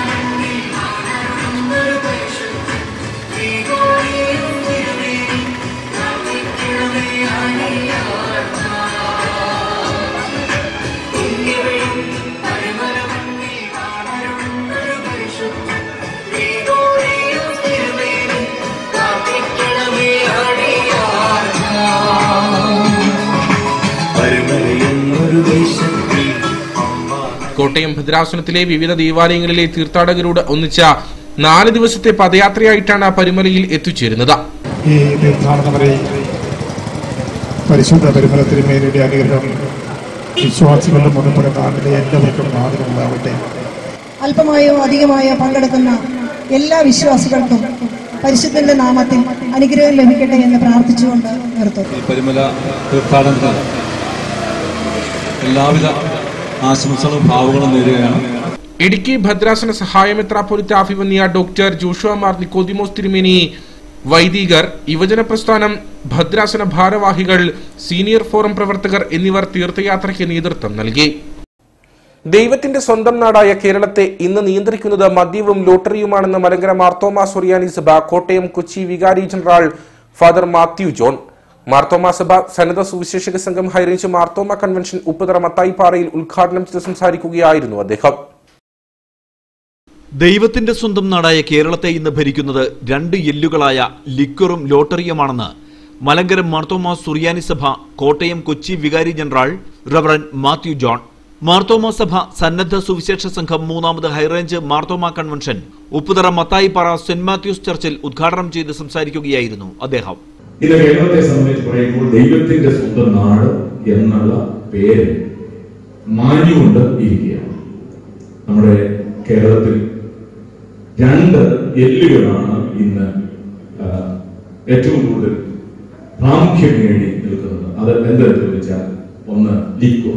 കോട്ടയം ഭദ്രാസനത്തിലെ വിവിധ ദേവാലയങ്ങളിലെ തീർത്ഥാടകരോട് ഒന്നിച്ച നാല് ദിവസത്തെ പദയാത്രയായിട്ടാണ് പരുമലയിൽ എത്തിച്ചേരുന്നത് ഈ തീർത്ഥാടന വരയിൽ പരിശുദ്ധ പരിമല തിരുമേനിയുടെ അനുഗ്രഹം വിശ്വാസികളുടെ മുൻപുടെ നാട്ടിലെ എല്ലാവർക്കും നാടിനുണ്ടാവട്ടെ അല്പമായോ അധികമായോ പങ്കെടുക്കുന്ന എല്ലാ വിശ്വാസികൾക്കും പരിശുദ്ധന്റെ നാമത്തിൽ അനുഗ്രഹം ലഭിക്കട്ടെ എന്ന് പ്രാർത്ഥിച്ചുകൊണ്ട് നിർത്തുന്നു ഈ പരിമല തീർത്ഥാടനത്തിൽ എല്ലാവിധ ആശംസകളും ഭാവുകളും നേരുകയാണ് ഇടുക്കി ഭദ്രാസന സഹായ മെത്രാപ്പൊലിത്ത അഭിമന്യ ഡോക്ടർ ജോഷുവ മാർ നിക്കോദിമോസ് തിരുമേനി വൈദികർ യുവജന പ്രസ്ഥാനം ഭദ്രാസന ഭാരവാഹികൾ സീനിയർ ഫോറം പ്രവർത്തകർ എന്നിവർ തീർത്ഥയാത്രയ്ക്ക് നേതൃത്വം നൽകി ദൈവത്തിന്റെ സ്വന്തം നാടായ കേരളത്തെ ഇന്ന് നിയന്ത്രിക്കുന്നത് മദ്യവും ലോട്ടറിയുമാണെന്ന് മലങ്കര മാർത്തോമാ സൊറിയാനി സഭ കോട്ടയം കൊച്ചി വികാരി general father Mathew John Marthoma സഭ സന്നദ്ധ സുവിശേഷക സംഘം ഹൈറേഞ്ച് മാർത്തോമ കൺവെൻഷൻ ഉപ്പുതറ മത്തായിപ്പാറയിൽ ഉദ്ഘാടനം ചെയ്ത് സംസാരിക്കുകയായിരുന്നു അദ്ദേഹം ദൈവത്തിന്റെ സ്വന്തം നാടായ കേരളത്തെ ഇന്ന് ഭരിക്കുന്നത് രണ്ട് എല്ലുകളായ ലിക്വറും ലോട്ടറിയുമാണെന്ന് മലങ്കരം മാർത്തോമ സുറിയാനി സഭ കോട്ടയം കൊച്ചി വികാരി general reverend Mathew John Marthoma സഭ സന്നദ്ധ സുവിശേഷ സംഘം മൂന്നാമത് high range Marthoma convention Upputhara Mathayippara saint Mathews ചർച്ചിൽ ഉദ്ഘാടനം ചെയ്ത് സംസാരിക്കുകയായിരുന്നു അദ്ദേഹം ഇന്ന് കേരളത്തെ സംബന്ധിച്ച് പറയുമ്പോൾ ദൈവത്തിന്റെ സ്വന്തം നാട് എന്നുള്ള പേര് മാഞ്ഞുകൊണ്ട് ഇരിക്കുകയാണ് നമ്മുടെ കേരളത്തിൽ രണ്ട് എല്ലുകളാണ് ഇന്ന് ആ, ഏറ്റവും കൂടുതൽ പ്രാമുഖ്യം നേടി നിൽക്കുന്നത് അത് എന്തെന്ന് ചോദിച്ചാൽ ഒന്ന് ലിക്വർ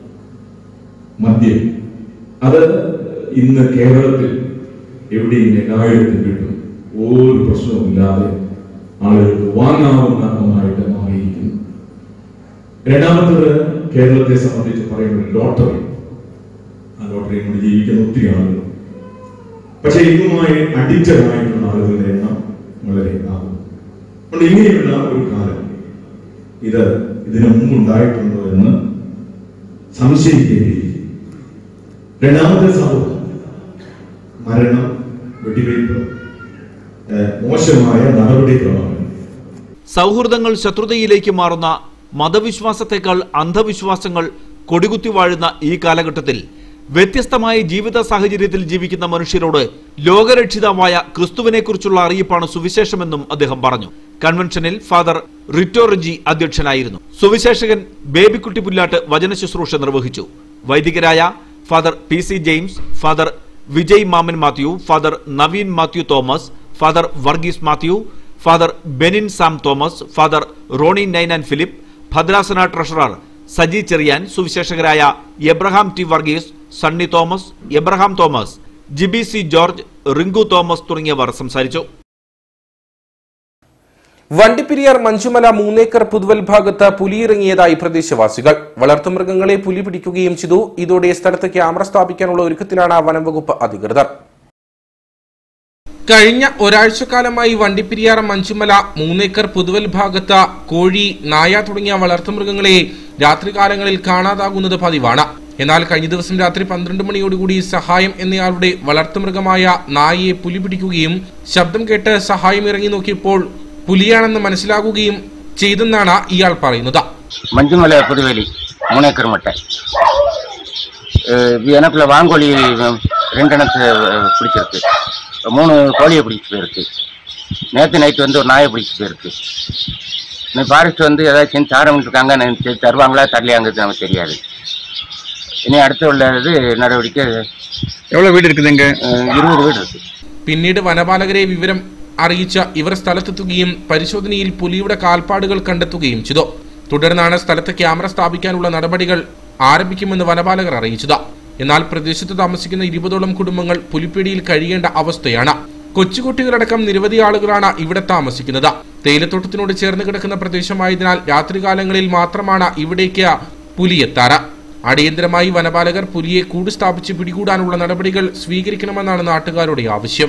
മദ്യം അത് ഇന്ന് കേരളത്തിൽ എവിടെയും എല്ലായിടത്തും കിട്ടും ഒരു പ്രശ്നവുമില്ലാതെ ആളുകൾക്ക് വാങ്ങാവുന്ന ഒന്നായിട്ട് മാറിയിരിക്കുന്നു രണ്ടാമത്തത് കേരളത്തെ സംബന്ധിച്ച് പറയുന്നത് ലോട്ടറി ആ ലോട്ടറി കൊണ്ട് ജീവിക്കുന്ന ഒത്തിരി ആളുകൾ പക്ഷെ ഇതുമായി അഡിക്റ്റഡ് ആയിട്ടുള്ള ആളുകളുടെ എണ്ണം വളരെ ആകും അതുകൊണ്ട് ഇങ്ങനെയുള്ള ഒരു കാലം ഇത് ഇതിനു മുമ്പ് ഉണ്ടായിട്ടുണ്ടോ എന്ന് സംശയിക്കുകയും രണ്ടാമത്തെ സംഭവം മരണം വെടിവയ്പ് ഏഹ്, മോശമായ നടപടിക്രമങ്ങൾ സൗഹൃദങ്ങൾ ശത്രുതയിലേക്ക് മാറുന്ന മതവിശ്വാസത്തെക്കാൾ അന്ധവിശ്വാസങ്ങൾ കൊടികുത്തി വാഴുന്ന ഈ കാലഘട്ടത്തിൽ വ്യത്യസ്തമായ ജീവിത സാഹചര്യത്തിൽ ജീവിക്കുന്ന മനുഷ്യരോട് ലോകരക്ഷിതാവായ ക്രിസ്തുവിനെക്കുറിച്ചുള്ള അറിയിപ്പാണ് സുവിശേഷമെന്നും അദ്ദേഹം പറഞ്ഞു കൺവെൻഷനിൽ ഫാദർ റിറ്റോ റെജി അധ്യക്ഷനായിരുന്നു സുവിശേഷകൻ ബേബിക്കുട്ടി പുല്ലാട്ട് വചന ശുശ്രൂഷ നിർവഹിച്ചു വൈദികരായ father P C James father Vijay Mammen Mathew father Naveen Mathew Thomas father Varghese Mathew father Benin Sam Thomas father Rony Ninan Philip ഭദ്രാസന ട്രഷറർ സജി ചെറിയാൻ സുവിശേഷകരായ Abraham T Varghese Sunny Thomas Abraham Thomas Jibi C George Rinku Thomas തുടങ്ങിയവർ സംസാരിച്ചു വണ്ടിപ്പെരിയാർ മഞ്ചുമല മൂന്നേക്കർ പുതുവൽ ഭാഗത്ത് പുലിയിറങ്ങിയതായി പ്രദേശവാസികൾ വളർത്തുമൃഗങ്ങളെ പുലി പിടിക്കുകയും ചെയ്തു ഇതോടെ സ്ഥലത്ത് ക്യാമറ സ്ഥാപിക്കാനുള്ള ഒരുക്കത്തിലാണ് വനംവകുപ്പ് അധികൃതർ കഴിഞ്ഞ ഒരാഴ്ചക്കാലമായി വണ്ടിപ്പെരിയാർ മഞ്ചുമല മൂന്നേക്കർ പുതുവൽ ഭാഗത്ത് കോഴി നായ തുടങ്ങിയ വളർത്തുമൃഗങ്ങളെ രാത്രികാലങ്ങളിൽ കാണാതാകുന്നത് പതിവാണ് എന്നാൽ കഴിഞ്ഞ ദിവസം രാത്രി പന്ത്രണ്ട് മണിയോടുകൂടി സഹായം എന്നയാളുടെ വളർത്തുമൃഗമായ നായയെ പുലി പിടിക്കുകയും ശബ്ദം കേട്ട് സഹായം ഇറങ്ങി നോക്കിയപ്പോൾ പുലിയാണെന്ന് മനസ്സിലാകുകയും ചെയ്തെന്നാണ് ഇയാൾ പറയുന്നത് மஞ்சுமலை புதுவேலி மூணு ஏக்கர் மட்டை அஹ் எனக்குள்ள வாங்கோழி அஹ், ரெண்டு எனக்கு அஹ், பிடிச்சிருக்கு மூணு கோழியை பிடிச்சி போயிருக்கு நேற்று நைட்டு வந்து ஒரு நாயை பிடிச்சி போயிருக்கு இன்னைக்கு ஃபாரஸ்ட் வந்து ஏதாச்சும் சாரம் இருக்காங்க நான் சரி தருவாங்களா தரலையாங்கிறது நமக்கு தெரியாது இனி அடுத்து உள்ளது நடவடிக்கை எவ்வளோ வீடு இருக்குது இங்கே இருபது வீடு இருக்கு പിന്നീട് വനപാലകരെ വിവരം അറിയിച്ച ഇവർ സ്ഥലത്തെത്തുകയും പരിശോധനയിൽ പുലിയുടെ കാൽപ്പാടുകൾ കണ്ടെത്തുകയും ചെയ്തു തുടർന്നാണ് സ്ഥലത്ത് ക്യാമറ സ്ഥാപിക്കാനുള്ള നടപടികൾ ആരംഭിക്കുമെന്ന് വനപാലകർ അറിയിച്ചത് എന്നാൽ പ്രദേശത്ത് താമസിക്കുന്ന ഇരുപതോളം കുടുംബങ്ങൾ പുലിപ്പിടിയിൽ കഴിയേണ്ട അവസ്ഥയാണ് കൊച്ചുകുട്ടികളടക്കം നിരവധി ആളുകളാണ് ഇവിടെ താമസിക്കുന്നത് തേയിലത്തോട്ടത്തിനോട് ചേർന്ന് കിടക്കുന്ന പ്രദേശമായതിനാൽ രാത്രികാലങ്ങളിൽ മാത്രമാണ് ഇവിടേക്ക് പുലി എത്താറ് അടിയന്തരമായി വനപാലകർ പുലിയെ കൂട് സ്ഥാപിച്ച് പിടികൂടാനുള്ള നടപടികൾ സ്വീകരിക്കണമെന്നാണ് നാട്ടുകാരുടെ ആവശ്യം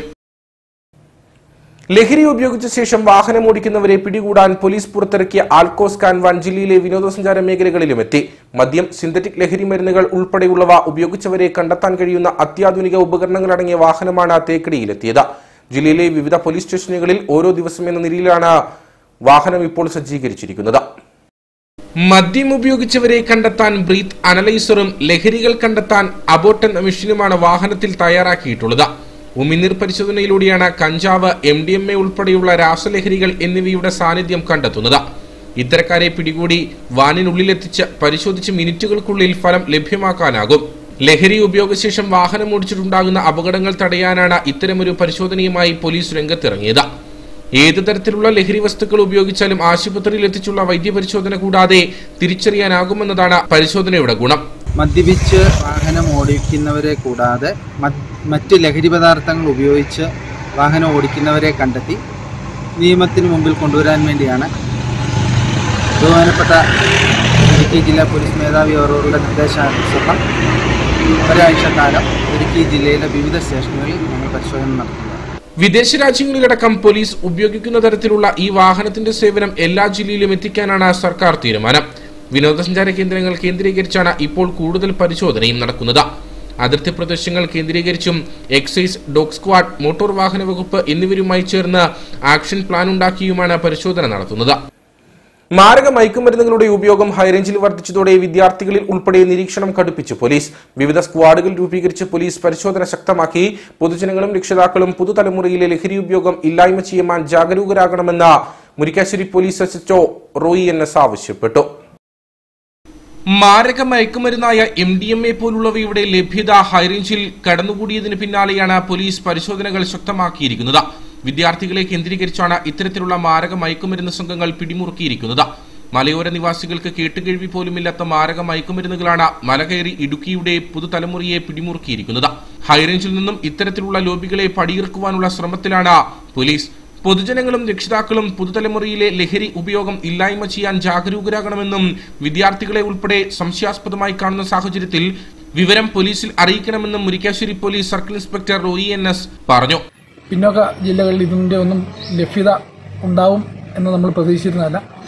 ലഹരി ഉപയോഗിച്ച ശേഷം വാഹനം ഓടിക്കുന്നവരെ പിടികൂടാൻ പോലീസ് പുറത്തിറക്കിയ ആൽക്കോസ് കാൻവാൻ ജില്ലയിലെ വിനോദസഞ്ചാര മേഖലകളിലും എത്തി മദ്യം സിന്തറ്റിക് ലഹരി മരുന്നുകൾ ഉൾപ്പെടെയുള്ളവ ഉപയോഗിച്ചവരെ കണ്ടെത്താൻ കഴിയുന്ന അത്യാധുനിക ഉപകരണങ്ങളടങ്ങിയ വാഹനമാണ് തേക്കടിയിലെത്തിയത് ജില്ലയിലെ വിവിധ പോലീസ് സ്റ്റേഷനുകളിൽ ഓരോ ദിവസം എന്ന നിലയിലാണ് വാഹനം ഇപ്പോൾ സജ്ജീകരിച്ചിരിക്കുന്നത് മദ്യം ഉപയോഗിച്ചവരെ കണ്ടെത്താൻ ബ്രീത്ത് അനലൈസറും ലഹരികൾ കണ്ടെത്താൻ അബോട്ട് എന്ന മെഷീനുമാണ് വാഹനത്തിൽ തയ്യാറാക്കിയിട്ടുള്ളത് ഉമിനീർ പരിശോധനയിലൂടെയാണ് കഞ്ചാവ് എം ഡി എം എ ഉൾപ്പെടെയുള്ള രാസലഹരികൾ എന്നിവയുടെ സാന്നിധ്യം കണ്ടെത്തുന്നത് ഇത്തരക്കാരെ പിടികൂടി വാനിനുള്ളിലെത്തിച്ച് പരിശോധിച്ച് മിനിറ്റുകൾക്കുള്ളിൽ ഫലം ലഭ്യമാക്കാനാകും ലഹരി ഉപയോഗശേഷം വാഹനം ഓടിച്ചിട്ടുണ്ടാകുന്ന അപകടങ്ങൾ തടയാനാണ് ഇത്തരമൊരു പരിശോധനയുമായി പോലീസ് രംഗത്തിറങ്ങിയത് ഏത് തരത്തിലുള്ള ലഹരി വസ്തുക്കൾ ഉപയോഗിച്ചാലും ആശുപത്രിയിൽ എത്തിച്ചുള്ള വൈദ്യപരിശോധന കൂടാതെ തിരിച്ചറിയാനാകുമെന്നതാണ് പരിശോധനയുടെ ഗുണം മദ്യപിച്ച് വാഹനം ഓടിക്കുന്നവരെ കൂടാതെ മറ്റ് മറ്റ് ലഹരി പദാർത്ഥങ്ങൾ ഉപയോഗിച്ച് വാഹനം ഓടിക്കുന്നവരെ കണ്ടെത്തി നിയമത്തിന് മുമ്പിൽ കൊണ്ടുവരാൻ വേണ്ടിയാണ് ബഹുമാനപ്പെട്ട ഇടുക്കി ജില്ലാ പോലീസ് മേധാവി അവരുടെ നിർദ്ദേശാനുസരണം ഒരാഴ്ചക്കാലം ഇടുക്കി ജില്ലയിലെ വിവിധ സ്റ്റേഷനുകളിൽ ഞങ്ങൾ പരിശോധന നടത്തുന്നത് വിദേശ രാജ്യങ്ങളിലടക്കം പോലീസ് ഉപയോഗിക്കുന്ന തരത്തിലുള്ള ഈ വാഹനത്തിന്റെ സേവനം എല്ലാ ജില്ലയിലും എത്തിക്കാനാണ് സർക്കാർ തീരുമാനം വിനോദസഞ്ചാര കേന്ദ്രങ്ങൾ കേന്ദ്രീകരിച്ചാണ് ഇപ്പോൾ കൂടുതൽ പരിശോധനയും നടക്കുന്നത് അതിർത്തി പ്രദേശങ്ങൾ കേന്ദ്രീകരിച്ചും എക്സൈസ് ഡോഗ് സ്ക്വാഡ് മോട്ടോർ വാഹന വകുപ്പ് എന്നിവരുമായി ചേർന്ന് ആക്ഷൻ പ്ലാൻ ഉണ്ടാക്കിയുമാണ് പരിശോധന നടത്തുന്നത് മാരക മയക്കുമരുന്നുകളുടെ ഉപയോഗം ഹൈറേഞ്ചിൽ വർദ്ധിച്ചതോടെ വിദ്യാർത്ഥികളിൽ ഉൾപ്പെടെ നിരീക്ഷണം കടുപ്പിച്ചു പോലീസ് വിവിധ സ്ക്വാഡുകൾ രൂപീകരിച്ച് പോലീസ് പരിശോധന ശക്തമാക്കി പൊതുജനങ്ങളും രക്ഷിതാക്കളും പുതുതലമുറയിലെ ലഹരി ഉപയോഗം ഇല്ലായ്മ ചെയ്യുവാൻ ജാഗരൂകരാകണമെന്ന് Murikkassery police S H O Roy N S ആവശ്യപ്പെട്ടു മാരക മയക്കുമരുന്നായ എം ഡി എം എ പോലുള്ളവയുടെ ലഭ്യത ഹൈറേഞ്ചിൽ കടന്നുകൂടിയതിന് പിന്നാലെയാണ് പോലീസ് പരിശോധനകൾ ശക്തമാക്കിയിരിക്കുന്നത് വിദ്യാർത്ഥികളെ കേന്ദ്രീകരിച്ചാണ് ഇത്തരത്തിലുള്ള മാരക മയക്കുമരുന്ന് സംഘങ്ങൾ പിടിമുറുക്കിയിരിക്കുന്നത് മലയോര നിവാസികൾക്ക് കേട്ടുകേഴ്വി പോലുമില്ലാത്ത മാരക മയക്കുമരുന്നുകളാണ് മലകയറി ഇടുക്കിയുടെ പുതുതലമുറയെ പിടിമുറുക്കിയിരിക്കുന്നത് ഹൈറേഞ്ചിൽ നിന്നും ഇത്തരത്തിലുള്ള ലോബികളെ പടിയിറക്കുവാനുള്ള ശ്രമത്തിലാണ് പോലീസ് പൊതുജനങ്ങളും രക്ഷിതാക്കളും പുതുതലമുറയിലെ ലഹരി ഉപയോഗം ഇല്ലായ്മ ചെയ്യാൻ ജാഗരൂകരാകണമെന്നും വിദ്യാർത്ഥികളെ ഉൾപ്പെടെ സംശയാസ്പദമായി കാണുന്ന സാഹചര്യത്തിൽ വിവരം പോലീസിൽ അറിയിക്കണമെന്നും Murikkassery police circle inspector Roy N S പറഞ്ഞു പിന്നോക്ക ജില്ലകളിൽ ഇതിൻ്റെ ഒന്നും ലഭ്യത ഉണ്ടാവും എന്ന് നമ്മൾ പ്രതീക്ഷിച്ചിരുന്നതല്ല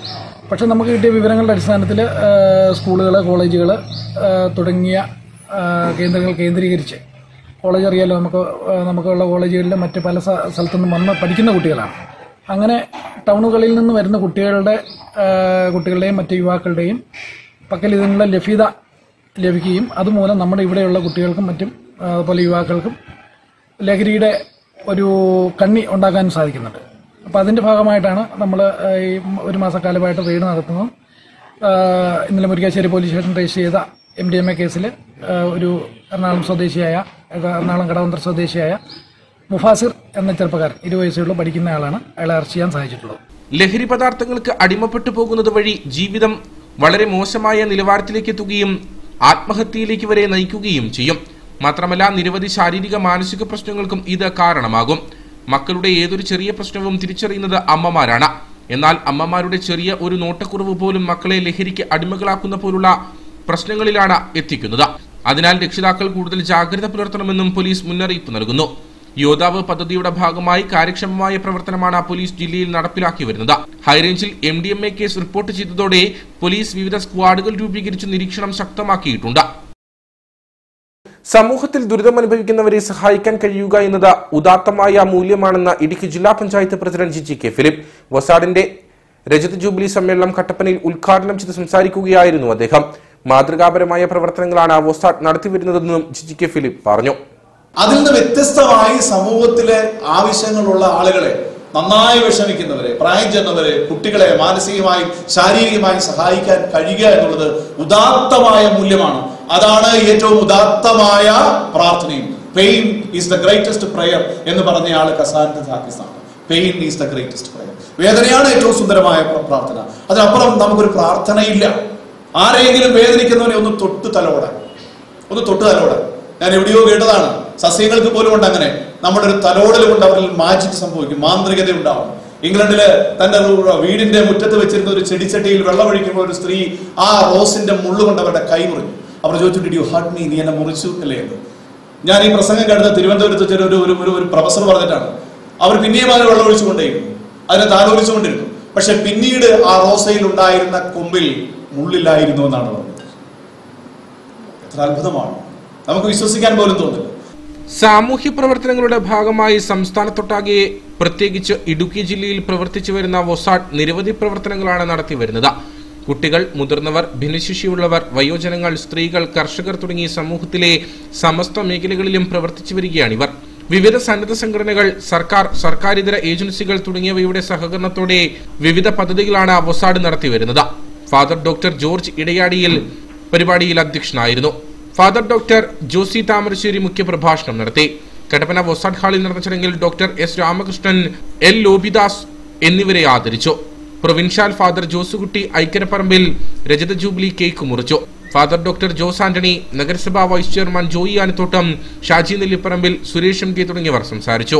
പക്ഷെ നമുക്ക് കിട്ടിയ വിവരങ്ങളുടെ അടിസ്ഥാനത്തിൽ സ്കൂളുകൾ കോളേജുകൾ തുടങ്ങിയ ആ, കേന്ദ്രങ്ങൾ കേന്ദ്രീകരിച്ച് കോളേജ് അറിയാലോ നമുക്ക് ആ, നമുക്കുള്ള കോളേജുകളിൽ മറ്റ് പല സ്ഥ- സ്ഥലത്തുനിന്നും വന്ന് പഠിക്കുന്ന കുട്ടികളാണ് അങ്ങനെ ടൗണുകളിൽ നിന്ന് വരുന്ന കുട്ടികളുടെ ആ, കുട്ടികളുടെയും മറ്റ് യുവാക്കളുടെയും പക്കൽ ഇതിനുള്ള ലഭ്യത ലഭിക്കുകയും അതുമൂലം നമ്മുടെ ഇവിടെയുള്ള കുട്ടികൾക്കും മറ്റും ആ, അതുപോലെ യുവാക്കൾക്കും ലഹരിയുടെ ഒരു കണ്ണി ഉണ്ടാക്കാൻ സാധിക്കുന്നുണ്ട് അപ്പോൾ അതിൻ്റെ ഭാഗമായിട്ടാണ് നമ്മൾ ഈ ഒരു മാസക്കാലമായിട്ട് റെയ്ഡ് നടത്തുന്നതും ആ, ഇന്നലെ മുരിക്കാശ്ശേരി പോലീസ് സ്റ്റേഷൻ രജിസ്റ്റർ ചെയ്ത എം ഡി എം എ കേസിൽ ഒരു എറണാകുളം സ്വദേശിയായ എറണാകുളം കടവന്തർ സ്വദേശിയായ മുഫാസിർ എന്ന ചെറുപ്പക്കാരൻ ഇരുപത് വയസ്സുള്ള പഠിക്കുന്ന ആളാണ് അയാളെ അറസ്റ്റ് ചെയ്യാൻ സാധിച്ചിട്ടുള്ളത് ലഹരി പദാർത്ഥങ്ങൾക്ക് അടിമപ്പെട്ടു പോകുന്നത് വഴി ജീവിതം വളരെ മോശമായ നിലവാരത്തിലേക്ക് എത്തുകയും ആത്മഹത്യയിലേക്ക് വരെ നയിക്കുകയും ചെയ്യും മാത്രമല്ല നിരവധി ശാരീരിക മാനസിക പ്രശ്നങ്ങൾക്കും ഇത് കാരണമാകും മക്കളുടെ ഏതൊരു ചെറിയ പ്രശ്നവും തിരിച്ചറിയുന്നത് അമ്മമാരാണ് എന്നാൽ അമ്മമാരുടെ ചെറിയ ഒരു നോട്ടക്കുറവ് പോലും മക്കളെ ലഹരിക്ക് അടിമകളാക്കുന്ന പോലുള്ള പ്രശ്നങ്ങളിലാണ് എത്തിക്കുന്നത് അതിനാൽ രക്ഷിതാക്കൾ കൂടുതൽ ജാഗ്രത പുലർത്തണമെന്നും പോലീസ് മുന്നറിയിപ്പ് നൽകുന്നു യോദ്ധാവ് പദ്ധതിയുടെ ഭാഗമായി കാര്യക്ഷമമായ പ്രവർത്തനമാണ് പോലീസ് ജില്ലയിൽ നടപ്പിലാക്കി വരുന്നത് ഹൈറേഞ്ചിൽ M D M A case report ചെയ്തതോടെ പോലീസ് വിവിധ സ്ക്വാഡുകൾ രൂപീകരിച്ച് നിരീക്ഷണം ശക്തമാക്കിയിട്ടുണ്ട് സമൂഹത്തിൽ ദുരിതമനുഭവിക്കുന്നവരെ സഹായിക്കാൻ കഴിയുക എന്നത് ഉദാത്തമായ മൂല്യമാണെന്ന് ഇടുക്കി ജില്ലാ panchayat president Jiji K Philip വസാഡിന്റെ രജത ജൂബിലി സമ്മേളനം കട്ടപ്പനയിൽ ഉദ്ഘാടനം ചെയ്ത് സംസാരിക്കുകയായിരുന്നു അദ്ദേഹം മാതൃകാപരമായ പ്രവർത്തനങ്ങളാണ് വൊസാഡ് നടത്തിവരുന്നതെന്നും ജിജി കെ ഫിലിപ്പ് പറഞ്ഞു അതിൽ നിന്ന് വ്യത്യസ്തമായി സമൂഹത്തിലെ ആവശ്യങ്ങളുള്ള ആളുകളെ നന്നായി വിഷമിക്കുന്നവരെ പ്രായം ചെന്നവരെ കുട്ടികളെ മാനസികമായി ശാരീരികമായി സഹായിക്കാൻ കഴിയുക എന്നുള്ളത് ഉദാത്തമായ മൂല്യമാണ് അതാണ് ഏറ്റവും ഉദാത്തമായ പ്രാർത്ഥനയും pain is the greatest prayer എന്ന് പറഞ്ഞയാൾ കസാൻഡ് ധാക്കിസാണ് pain is the greatest prayer വേദനയാണ് ഏറ്റവും സുന്ദരമായ പ്ര- പ്രാർത്ഥന അതിനപ്പുറം നമുക്കൊരു പ്രാർത്ഥനയില്ല ആരെങ്കിലും വേദനിക്കുന്നവനെ ഒന്ന് തൊട്ട് തലോടാൻ ഒന്ന് തൊട്ട് തലോടാൻ ഞാൻ എവിടെയോ കേട്ടതാണ് സസ്യങ്ങൾക്ക് പോലും ഉണ്ട് അങ്ങനെ നമ്മുടെ ഒരു തലോടൽ കൊണ്ട് അവരിൽ മാജിക് സംഭവിക്കും മാന്ത്രികത ഉണ്ടാവും ഇംഗ്ലണ്ടില് തന്റെ റൂ- വീടിന്റെ മുറ്റത്ത് വെച്ചിരുന്ന ഒരു ചെടിച്ചട്ടിയിൽ വെള്ളമൊഴിക്കുമ്പോൾ ഒരു സ്ത്രീ ആ റോസിന്റെ മുള്ളു കൊണ്ട് അവരുടെ കൈ മുറിഞ്ഞു അവർ ചോദിച്ചു യു ഹർട്ട് മീ നീ എന്നെ മുറിച്ചു അല്ലേ എന്ന് ഞാൻ ഈ പ്രസംഗം കേട്ടത് തിരുവനന്തപുരത്ത് വെച്ച ഒരു ഒരു ഒരു ഒരു പ്രൊഫസർ പറഞ്ഞിട്ടാണ് അവർ പിന്നെയും അതിന് വെള്ളം ഒഴിച്ചുകൊണ്ടേയിരുന്നു അതിനെ താലോലിച്ചുകൊണ്ടിരുന്നു പക്ഷെ പിന്നീട് ആ റോസയിൽ ഉണ്ടായിരുന്ന കൊമ്പിൽ മുള്ളില്ലായിരുന്നു എന്നാണ് പറഞ്ഞത് എത്ര അത്ഭുതമാണ് നമുക്ക് വിശ്വസിക്കാൻ പോലും തോന്നില്ല സാമൂഹ്യ പ്രവർത്തനങ്ങളുടെ ഭാഗമായി സംസ്ഥാനത്തൊട്ടാകെ പ്രത്യേകിച്ച് ഇടുക്കി ജില്ലയിൽ പ്രവർത്തിച്ചു വരുന്ന വൊസാഡ് നിരവധി പ്രവർത്തനങ്ങളാണ് നടത്തിവരുന്നത് കുട്ടികൾ മുതിർന്നവർ ഭിന്നശേഷിയുള്ളവർ വയോജനങ്ങൾ സ്ത്രീകൾ കർഷകർ തുടങ്ങി സമൂഹത്തിലെ സമസ്ത മേഖലകളിലും പ്രവർത്തിച്ചു വരികയാണിവർ വിവിധ സന്നദ്ധ സംഘടനകൾ സർക്കാർ സർക്കാരിതര ഏജൻസികൾ തുടങ്ങിയവയുടെ സഹകരണത്തോടെ വിവിധ പദ്ധതികളാണ് വൊസാഡ് നടത്തിവരുന്നത് ഫാദർ ഡോക്ടർ ജോർജ് ഇടയാടിയിൽ പരിപാടിയിൽ അധ്യക്ഷനായിരുന്നു ഫാദർ ഡോക്ടർ ജോസി താമരശ്ശേരി മുഖ്യപ്രഭാഷണം നടത്തി കടപ്പന വൊസാഡ് ഹാളിൽ നടന്ന ചടങ്ങിൽ doctor S Ramakrishnan L Lobidas എന്നിവരെ ആദരിച്ചു പ്രൊവിൻഷ്യൽ ഫാദർ ജോസുകുട്ടി ഐക്കരപ്പറമ്പിൽ രജത ജൂബിലി കേക്ക് മുറിച്ചു ഫാദർ ഡോക്ടർ ജോസ് ആന്റണി നഗരസഭാ vice chairman Joy Anathottam Shaji Nellipparambil Suresh M K തുടങ്ങിയവർ സംസാരിച്ചു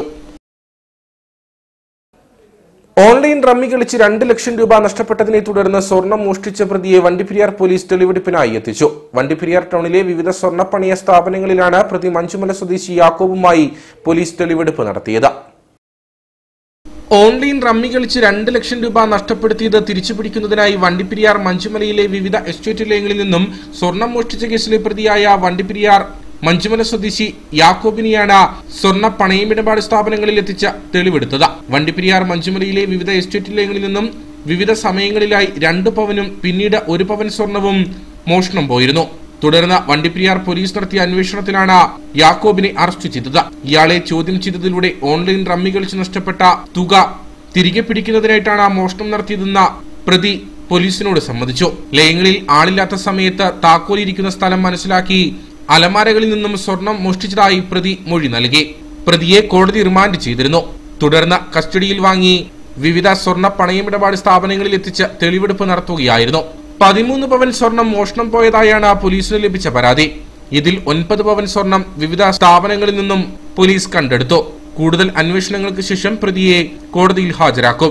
ഓൺലൈൻ റമ്മി കളിച്ച് രണ്ട് ലക്ഷം രൂപ നഷ്ടപ്പെട്ടതിനെ തുടർന്ന് സ്വർണം മോഷ്ടിച്ച പ്രതിയെ വണ്ടിപ്പെരിയാർ പോലീസ് തെളിവെടുപ്പിനായി എത്തിച്ചു വണ്ടിപ്പെരിയാർ ടൗണിലെ വിവിധ സ്വർണ്ണപ്പണിയ സ്ഥാപനങ്ങളിലാണ് പ്രതി മഞ്ചുമല സ്വദേശി യാക്കോബുമായി പോലീസ് തെളിവെടുപ്പ് നടത്തിയത് ഓൺലൈൻ റമ്മി കളിച്ച് രണ്ട് ലക്ഷം രൂപ നഷ്ടപ്പെടുത്തിയത് തിരിച്ചുപിടിക്കുന്നതിനായി വണ്ടിപ്പെരിയാർ മഞ്ചുമലയിലെ വിവിധ എസ്റ്റേറ്റ് ലയങ്ങളിൽ നിന്നും സ്വർണം മോഷ്ടിച്ച കേസിലെ പ്രതിയായ വണ്ടിപ്പെരിയാർ മഞ്ചുമല സ്വദേശി യാക്കോബിനെയാണ് സ്വർണ്ണ പണയമിടപാട് സ്ഥാപനങ്ങളിൽ എത്തിച്ച തെളിവെടുത്തത് വണ്ടിപ്പെരിയാർ മഞ്ചുമലയിലെ വിവിധ എസ്റ്റേറ്റ് ലയങ്ങളിൽ നിന്നും വിവിധ സമയങ്ങളിലായി രണ്ട് പവനും പിന്നീട് ഒരു പവൻ സ്വർണവും മോഷണം പോയിരുന്നു തുടർന്ന് വണ്ടിപ്പെരിയാർ പോലീസ് നടത്തിയ അന്വേഷണത്തിലാണ് യാക്കോബിനെ അറസ്റ്റ് ചെയ്തത് ഇയാളെ ചോദ്യം ചെയ്തതിലൂടെ ഓൺലൈൻ റമ്മി കളിച്ച് നഷ്ടപ്പെട്ട തുക തിരികെ പിടിക്കുന്നതിനായിട്ടാണ് മോഷണം നടത്തിയതെന്ന പ്രതി പോലീസിനോട് സമ്മതിച്ചു ലയങ്ങളിൽ ആളില്ലാത്ത സമയത്ത് താക്കോലിരിക്കുന്ന സ്ഥലം മനസ്സിലാക്കി അലമാരകളിൽ നിന്നും സ്വർണം മോഷ്ടിച്ചതായി പ്രതി മൊഴി നൽകി പ്രതിയെ കോടതി റിമാൻഡ് ചെയ്തിരുന്നു തുടർന്ന് കസ്റ്റഡിയിൽ വാങ്ങി വിവിധ സ്വർണ്ണ പണയമിടപാട് സ്ഥാപനങ്ങളിൽ എത്തിച്ച് തെളിവെടുപ്പ് നടത്തുകയായിരുന്നു പതിമൂന്ന് പവൻ സ്വർണം മോഷണം പോയതായാണ് പോലീസിന് ലഭിച്ച പരാതി ഇതിൽ ഒൻപത് പവൻ സ്വർണം വിവിധ സ്ഥാപനങ്ങളിൽ നിന്നും പോലീസ് കണ്ടെടുത്തു കൂടുതൽ അന്വേഷണങ്ങൾക്ക് ശേഷം പ്രതിയെ കോടതിയിൽ ഹാജരാക്കും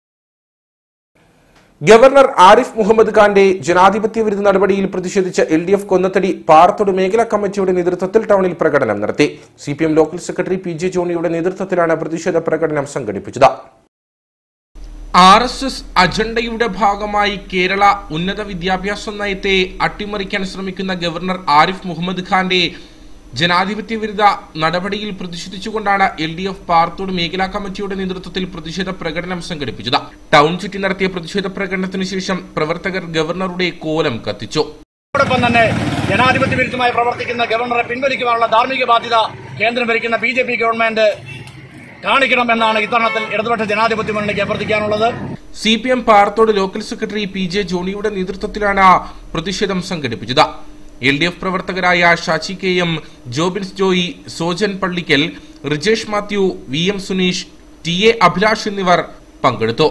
ഗവർണർ ആരിഫ് മുഹമ്മദ് ഖാന്റെ ജനാധിപത്യ വിരുദ്ധ നടപടിയിൽ പ്രതിഷേധിച്ച് L D F Konnathady Parathode മേഖലാ കമ്മിറ്റിയുടെ നേതൃത്വത്തിൽ ടൗണിൽ പ്രകടനം നടത്തി C P M local secretary P J ജോണിയുടെ നേതൃത്വത്തിലാണ് പ്രതിഷേധ പ്രകടനം സംഘടിപ്പിച്ചത് ആർ എസ് എസ് അജണ്ടയുടെ ഭാഗമായി കേരള ഉന്നത വിദ്യാഭ്യാസ നയത്തെ അട്ടിമറിക്കാൻ ശ്രമിക്കുന്ന ഗവർണർ ആരിഫ് മുഹമ്മദ് ഖാന്റെ ജനാധിപത്യ വിരുദ്ധ നടപടിയിൽ പ്രതിഷേധിച്ചുകൊണ്ടാണ് എൽ ഡി എഫ് പാർത്തോട് മേഖലാ കമ്മിറ്റിയുടെ നേതൃത്വത്തിൽ പ്രതിഷേധ പ്രകടനം സംഘടിപ്പിച്ചത് ടൗൺ ചുറ്റി നടത്തിയ പ്രതിഷേധ പ്രകടനത്തിന് ശേഷം പ്രവർത്തകർ ഗവർണറുടെ കോലം കത്തിച്ചു അതോടൊപ്പം തന്നെ ജനാധിപത്യ വിരുദ്ധമായി പ്രവർത്തിക്കുന്ന ഗവർണറെ പിൻവലിക്കുവാനുള്ള ധാർമ്മിക ബാധ്യത കേന്ദ്രം ഭരിക്കുന്ന ബി ജെ പി ഗവൺമെന്റ് കാണിക്കണമെന്നാണ് ഇത്തരണത്തിൽ ഇടതുപക്ഷ ജനാധിപത്യ മുന്നണിക്ക് അഭ്യർത്ഥിക്കാനുള്ളത് C P M Parathode local secretary P J ജോണിയുടെ നേതൃത്വത്തിലാണ് പ്രതിഷേധം സംഘടിപ്പിച്ചത് എൽ ഡി എഫ് പ്രവർത്തകരായ Shachi K M Jobins Joy Sojan Pallikkal Rijesh Mathew V M Suneesh T A Abhilash എന്നിവർ പങ്കെടുത്തു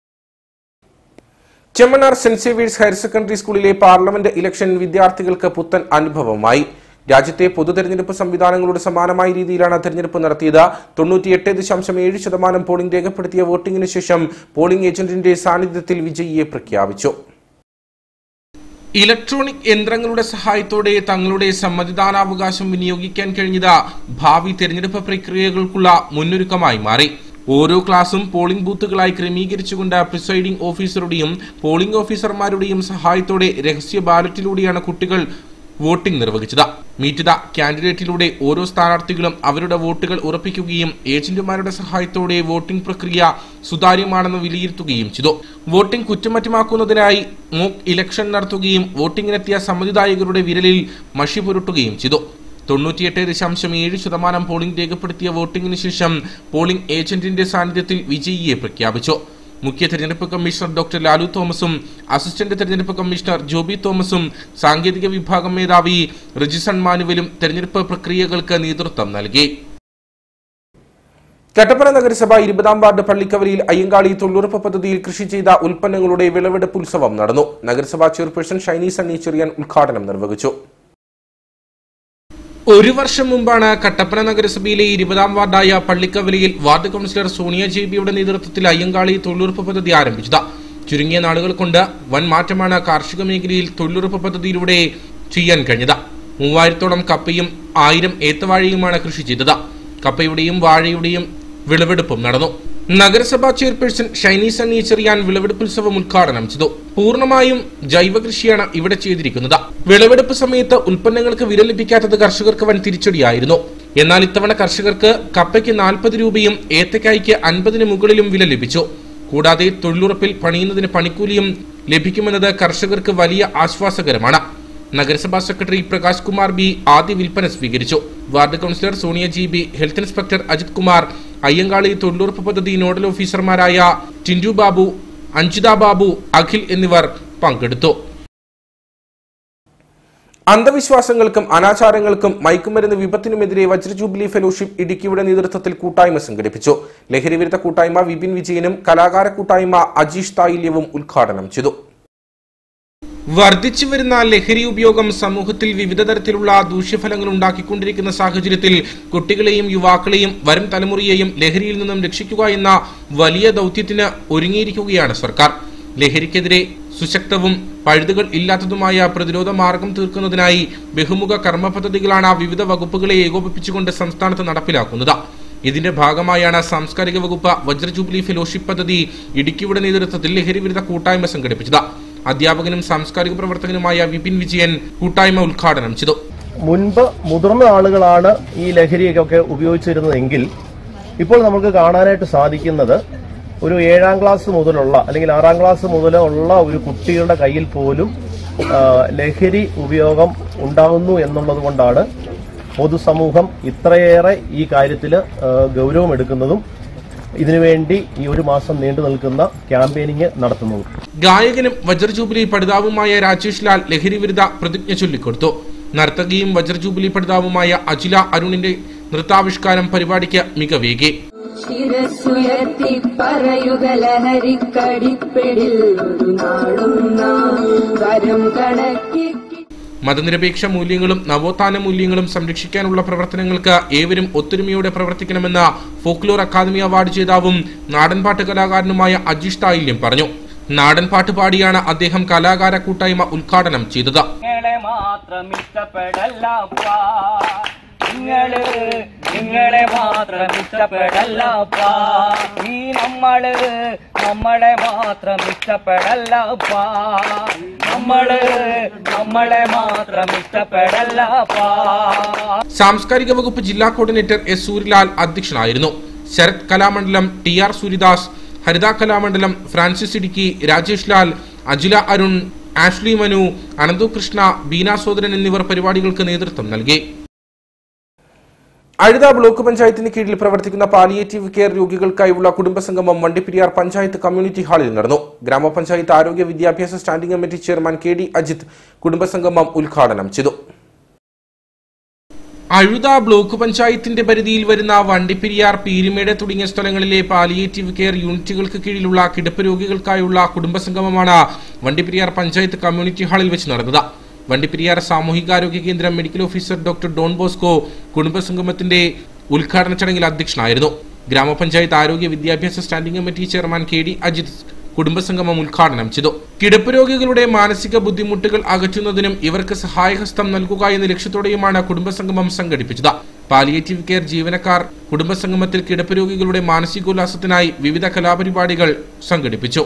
Chemmannar saint Xaviers higher secondary സ്കൂളിലെ പാർലമെന്റ് ഇലക്ഷൻ വിദ്യാർത്ഥികൾക്ക് പുത്തൻ അനുഭവമായി രാജ്യത്തെ പൊതു തെരഞ്ഞെടുപ്പ് സംവിധാനങ്ങളുടെ സമാനമായ രീതിയിലാണ് തെരഞ്ഞെടുപ്പ് നടത്തിയത് തൊണ്ണൂറ്റിയെട്ട് ദശാംശം ഏഴ് ശതമാനം പോളിംഗ് രേഖപ്പെടുത്തിയ വോട്ടിംഗിന് ശേഷം പോളിംഗ് ഏജന്റിന്റെ സാന്നിധ്യത്തിൽ വിജയിയെ പ്രഖ്യാപിച്ചു ഇലക്ട്രോണിക് യന്ത്രങ്ങളുടെ സഹായത്തോടെ തങ്ങളുടെ സമ്മതിദാനാവകാശം വിനിയോഗിക്കാൻ കഴിഞ്ഞത് ഭാവി തെരഞ്ഞെടുപ്പ് പ്രക്രിയകൾക്കുള്ള മുന്നൊരുക്കമായി മാറി ഓരോ ക്ലാസും പോളിംഗ് ബൂത്തുകളായി ക്രമീകരിച്ചുകൊണ്ട് പ്രിസൈഡിംഗ് ഓഫീസറുടെയും പോളിംഗ് ഓഫീസർമാരുടെയും സഹായത്തോടെ രഹസ്യ ബാലറ്റിലൂടെയാണ് കുട്ടികൾ വോട്ടിംഗ് നിർവഹിച്ചത് മീറ്റ് ദ കാൻഡിഡേറ്റിലൂടെ ഓരോ സ്ഥാനാർത്ഥികളും അവരുടെ വോട്ടുകൾ ഉറപ്പിക്കുകയും ഏജന്റുമാരുടെ സഹായത്തോടെ വോട്ടിംഗ് പ്രക്രിയ സുതാര്യമാണെന്ന് വിലയിരുത്തുകയും ചെയ്തു വോട്ടിംഗ് കുറ്റമറ്റമാക്കുന്നതിനായി മോക്ക് ഇലക്ഷൻ നടത്തുകയും വോട്ടിംഗിനെത്തിയ സമ്മതിദായകരുടെ വിരലിൽ മഷി പുരട്ടുകയും ചെയ്തു തൊണ്ണൂറ്റിയെട്ട് ദശാംശം ഏഴ് ശതമാനം പോളിംഗ് രേഖപ്പെടുത്തിയ വോട്ടിംഗിന് ശേഷം പോളിംഗ് ഏജന്റിന്റെ സാന്നിധ്യത്തിൽ വിജയിയെ പ്രഖ്യാപിച്ചു മുഖ്യ തെരഞ്ഞെടുപ്പ് കമ്മീഷണർ ഡോക്ടർ ലാലു തോമസും അസിസ്റ്റന്റ് തെരഞ്ഞെടുപ്പ് കമ്മീഷണർ ജോബി തോമസും സാങ്കേതിക വിഭാഗം മേധാവി റിജിസൺ മാനുവലും തെരഞ്ഞെടുപ്പ് പ്രക്രിയകൾക്ക് നേതൃത്വം നൽകി കട്ടപ്പന നഗരസഭ ഇരുപതാം വാർഡ് പള്ളിക്കവലിയിൽ അയ്യങ്കാളി തൊഴിലുറപ്പ് പദ്ധതിയിൽ കൃഷി ചെയ്ത ഉൽപ്പന്നങ്ങളുടെ വിളവെടുപ്പ് ഉത്സവം നടന്നു നഗരസഭാ ചെയർപേഴ്സൺ ഷൈനി സണ്ണി ചെറിയാൻ ഉദ്ഘാടനം നിർവഹിച്ചു ഒരു വർഷം മുമ്പാണ് കട്ടപ്പന നഗരസഭയിലെ ഇരുപതാം വാർഡായ പള്ളിക്കവലിയിൽ വാർഡ് കൗൺസിലർ സോണിയ ജെബിയുടെ നേതൃത്വത്തിൽ അയ്യങ്കാളി തൊഴിലുറപ്പ് പദ്ധതി ആരംഭിച്ചത് ചുരുങ്ങിയ നാളുകൾ കൊണ്ട് വൻ മാറ്റമാണ് കാർഷിക മേഖലയിൽ തൊഴിലുറപ്പ് പദ്ധതിയിലൂടെ ചെയ്യാൻ കഴിഞ്ഞത് മൂവായിരത്തോളം കപ്പയും ആയിരം ഏത്തവാഴയുമാണ് കൃഷി ചെയ്തത് കപ്പയുടെയും വാഴയുടെയും വിളവെടുപ്പും നടന്നു നഗരസഭാ ചെയർപേഴ്സൺ ഷൈനി സണ്ണി ചെറിയാൻ വിളവെടുപ്പ് ഉത്സവം ഉദ്ഘാടനം ചെയ്തു പൂർണ്ണമായും ജൈവ കൃഷിയാണ് ഇവിടെ ചെയ്തിരിക്കുന്നത് വിളവെടുപ്പ് സമയത്ത് ഉൽപ്പന്നങ്ങൾക്ക് വില ലഭിക്കാത്തത് കർഷകർക്ക് വൻ തിരിച്ചടിയായിരുന്നു എന്നാൽ ഇത്തവണ കർഷകർക്ക് കപ്പയ്ക്ക് നാൽപ്പത് രൂപയും ഏത്തക്കായ്ക്ക് അൻപതിന് മുകളിലും വില ലഭിച്ചു കൂടാതെ തൊഴിലുറപ്പിൽ പണിയുന്നതിന് പണിക്കൂലിയും ലഭിക്കുമെന്നത് കർഷകർക്ക് വലിയ ആശ്വാസകരമാണ് നഗരസഭാ സെക്രട്ടറി പ്രകാശ് കുമാർ ബി ആദ്യ വിൽപ്പന സ്വീകരിച്ചു ward councillor Sonia G B health inspector Ajith Kumar Ayyankali തൊഴിലുറപ്പ് പദ്ധതി നോഡൽ ഓഫീസർമാരായ ടിൻഡു ബാബു അഞ്ജിത ബാബു അഖിൽ എന്നിവർ പങ്കെടുത്തു അന്ധവിശ്വാസങ്ങൾക്കും അനാചാരങ്ങൾക്കും മയക്കുമരുന്ന് വിപത്തിനുമെതിരെ വജ്രജൂബിലി ഫെലോഷിപ്പ് ഇടുക്കിയുടെ നേതൃത്വത്തിൽ കൂട്ടായ്മ സംഘടിപ്പിച്ചു ലഹരിവിരുദ്ധ കൂട്ടായ്മ വിപിൻ വിജയനും കലാകാര കൂട്ടായ്മ അജീഷ് തായില്യവും ഉദ്ഘാടനം ചെയ്തു വർദ്ധിച്ചു വരുന്ന ലഹരി ഉപയോഗം സമൂഹത്തിൽ വിവിധ തരത്തിലുള്ള ദൂഷ്യഫലങ്ങൾ ഉണ്ടാക്കിക്കൊണ്ടിരിക്കുന്ന സാഹചര്യത്തിൽ കുട്ടികളെയും യുവാക്കളെയും വരും തലമുറയെയും ലഹരിയിൽ നിന്നും രക്ഷിക്കുക എന്ന വലിയ ദൗത്യത്തിന് ഒരുങ്ങിയിരിക്കുകയാണ് സർക്കാർ ലഹരിക്കെതിരെ സുശക്തവും പഴുതുകൾ ഇല്ലാത്തതുമായ പ്രതിരോധ മാർഗം തീർക്കുന്നതിനായി ബഹുമുഖ കർമ്മ പദ്ധതികളാണ് വിവിധ വകുപ്പുകളെ ഏകോപിപ്പിച്ചുകൊണ്ട് സംസ്ഥാനത്ത് നടപ്പിലാക്കുന്നത് ഇതിന്റെ ഭാഗമായാണ് സാംസ്കാരിക വകുപ്പ് വജ്രജൂബിലി ഫെലോഷിപ്പ് പദ്ധതി ഇടുക്കിയുടെ നേതൃത്വത്തിൽ ലഹരി വിരുദ്ധ കൂട്ടായ്മ സംഘടിപ്പിച്ചത് അധ്യാപകനും സാംസ്കാരിക പ്രവർത്തകനുമായ വിപിൻ വിജയൻ കൂട്ടായ്മ ഉദ്ഘാടനം ചെയ്തു മുൻപ് മുതിർന്ന ആളുകളാണ് ഈ ലഹരിയൊക്കെ ഉപയോഗിച്ചിരുന്നതെങ്കിൽ ഇപ്പോൾ നമുക്ക് കാണാനായിട്ട് സാധിക്കുന്നത് ഒരു ഏഴാം ക്ലാസ് മുതലുള്ള അല്ലെങ്കിൽ ആറാം ക്ലാസ് മുതലുള്ള ഒരു കുട്ടികളുടെ കയ്യിൽ പോലും ആ, ലഹരി ഉപയോഗം ഉണ്ടാകുന്നു എന്നുള്ളത് കൊണ്ടാണ് പൊതുസമൂഹം ഇത്രയേറെ ഈ കാര്യത്തിൽ ഗൗരവം എടുക്കുന്നതും ഇതിനുവേണ്ടി ഈ ഒരു മാസം നീണ്ടു നിൽക്കുന്ന ക്യാമ്പയിനിങ് നടത്തുന്നതും ഗായകനും വജ്രജൂബിലി പഠിതാവുമായ രാജേഷ് ലാൽ ലഹരി വിരുദ്ധ പ്രതിജ്ഞ ചൊല്ലിക്കൊടുത്തു നർത്തകിയും വജ്രജൂബിലി പഠിതാവുമായ അജില അരുണിന്റെ നൃത്താവിഷ്കാരം പരിപാടിക്ക് മികവേകി ശിരസ്സുയർത്തി പറയുക ലഹരിക്കടിപ്പിടിൽ ഒരു നാളും നാം വരും കണക്കി മതനിരപേക്ഷ മൂല്യങ്ങളും നവോത്ഥാന മൂല്യങ്ങളും സംരക്ഷിക്കാനുള്ള പ്രവർത്തനങ്ങൾക്ക് ഏവരും ഒത്തൊരുമയോടെ പ്രവർത്തിക്കണമെന്ന് ഫോക്ലോർ അക്കാദമി അവാർഡ് ജേതാവും നാടൻപാട്ട് കലാകാരനുമായ അജീഷ് തായില്യം പറഞ്ഞു നാടൻപാട്ട് പാടിയാണ് അദ്ദേഹം കലാകാര കൂട്ടായ്മ ഉദ്ഘാടനം ചെയ്തത് നിങ്ങളെ മാത്രം ഇഷ്ടപ്പെടല്ലപ്പ നിങ്ങള് നിങ്ങളെ മാത്രം ഇഷ്ടപ്പെടല്ലപ്പാ ഈ നമ്മള് നമ്മളെ മാത്രം ഇഷ്ടപ്പെടല്ലപ്പാ നമ്മള് നമ്മളെ മാത്രം ഇഷ്ടപ്പെടല്ലപ്പാ സാംസ്കാരിക വകുപ്പ് ജില്ലാ കോർഡിനേറ്റർ എസ് സൂര്യലാൽ അധ്യക്ഷനായിരുന്നു ശരത് കലാമണ്ഡലം ടി ആർ സൂര്യദാസ് ഹരിത കലാമണ്ഡലം ഫ്രാൻസിസ് ഇടുക്കി രാജേഷ് ലാൽ അജില അരുൺ ആഷ്ലി മനു അനന്തു കൃഷ്ണ ബീന സോദരൻ എന്നിവർ പരിപാടികൾക്ക് നേതൃത്വം നൽകി അഴുത ബ്ലോക്ക് പഞ്ചായത്തിന് കീഴിൽ പ്രവർത്തിക്കുന്ന palliative care രോഗികൾക്കായുള്ള കുടുംബസംഗമം Vandiperiyar panchayat community ഹാളിൽ നടന്നു ഗ്രാമപഞ്ചായത്ത് ആരോഗ്യ വിദ്യാഭ്യാസ standing committee chairman K D Ajith കുടുംബസംഗമം ഉദ്ഘാടനം ചെയ്തു അഴുത ബ്ലോക്ക് പഞ്ചായത്തിന്റെ പരിധിയിൽ വരുന്ന വണ്ടിപ്പെരിയാർ പീരുമേട് തുടങ്ങിയ സ്ഥലങ്ങളിലെ പാലിയേറ്റീവ് കെയർ യൂണിറ്റുകൾക്ക് കീഴിലുള്ള കിടപ്പ് രോഗികൾക്കായുള്ള കുടുംബസംഗമമാണ് വണ്ടിപ്പെരിയാർ പഞ്ചായത്ത് കമ്മ്യൂണിറ്റി ഹാളിൽ വെച്ച് നടന്നത് വണ്ടിപ്പെരിയാർ സാമൂഹികാരോഗ്യ കേന്ദ്രം medical officer doctor Don Bosco കുടുംബസംഗമത്തിന്റെ ഉദ്ഘാടന ചടങ്ങിൽ അധ്യക്ഷനായിരുന്നു ഗ്രാമപഞ്ചായത്ത് ആരോഗ്യ വിദ്യാഭ്യാസ standing committee chairman K D Ajith കുടുംബസംഗമം ഉദ്ഘാടനം ചെയ്തു കിടപ്പ് രോഗികളുടെ മാനസിക ബുദ്ധിമുട്ടുകൾ അകറ്റുന്നതിനും ഇവർക്ക് സഹായഹസ്തം നൽകുക എന്ന ലക്ഷ്യത്തോടെയുമാണ് കുടുംബസംഗമം സംഘടിപ്പിച്ചത് പാലിയേറ്റീവ് കെയർ ജീവനക്കാർ കുടുംബസംഗമത്തിൽ കിടപ്പ് രോഗികളുടെ മാനസികോല്ലാസത്തിനായി വിവിധ കലാപരിപാടികൾ സംഘടിപ്പിച്ചു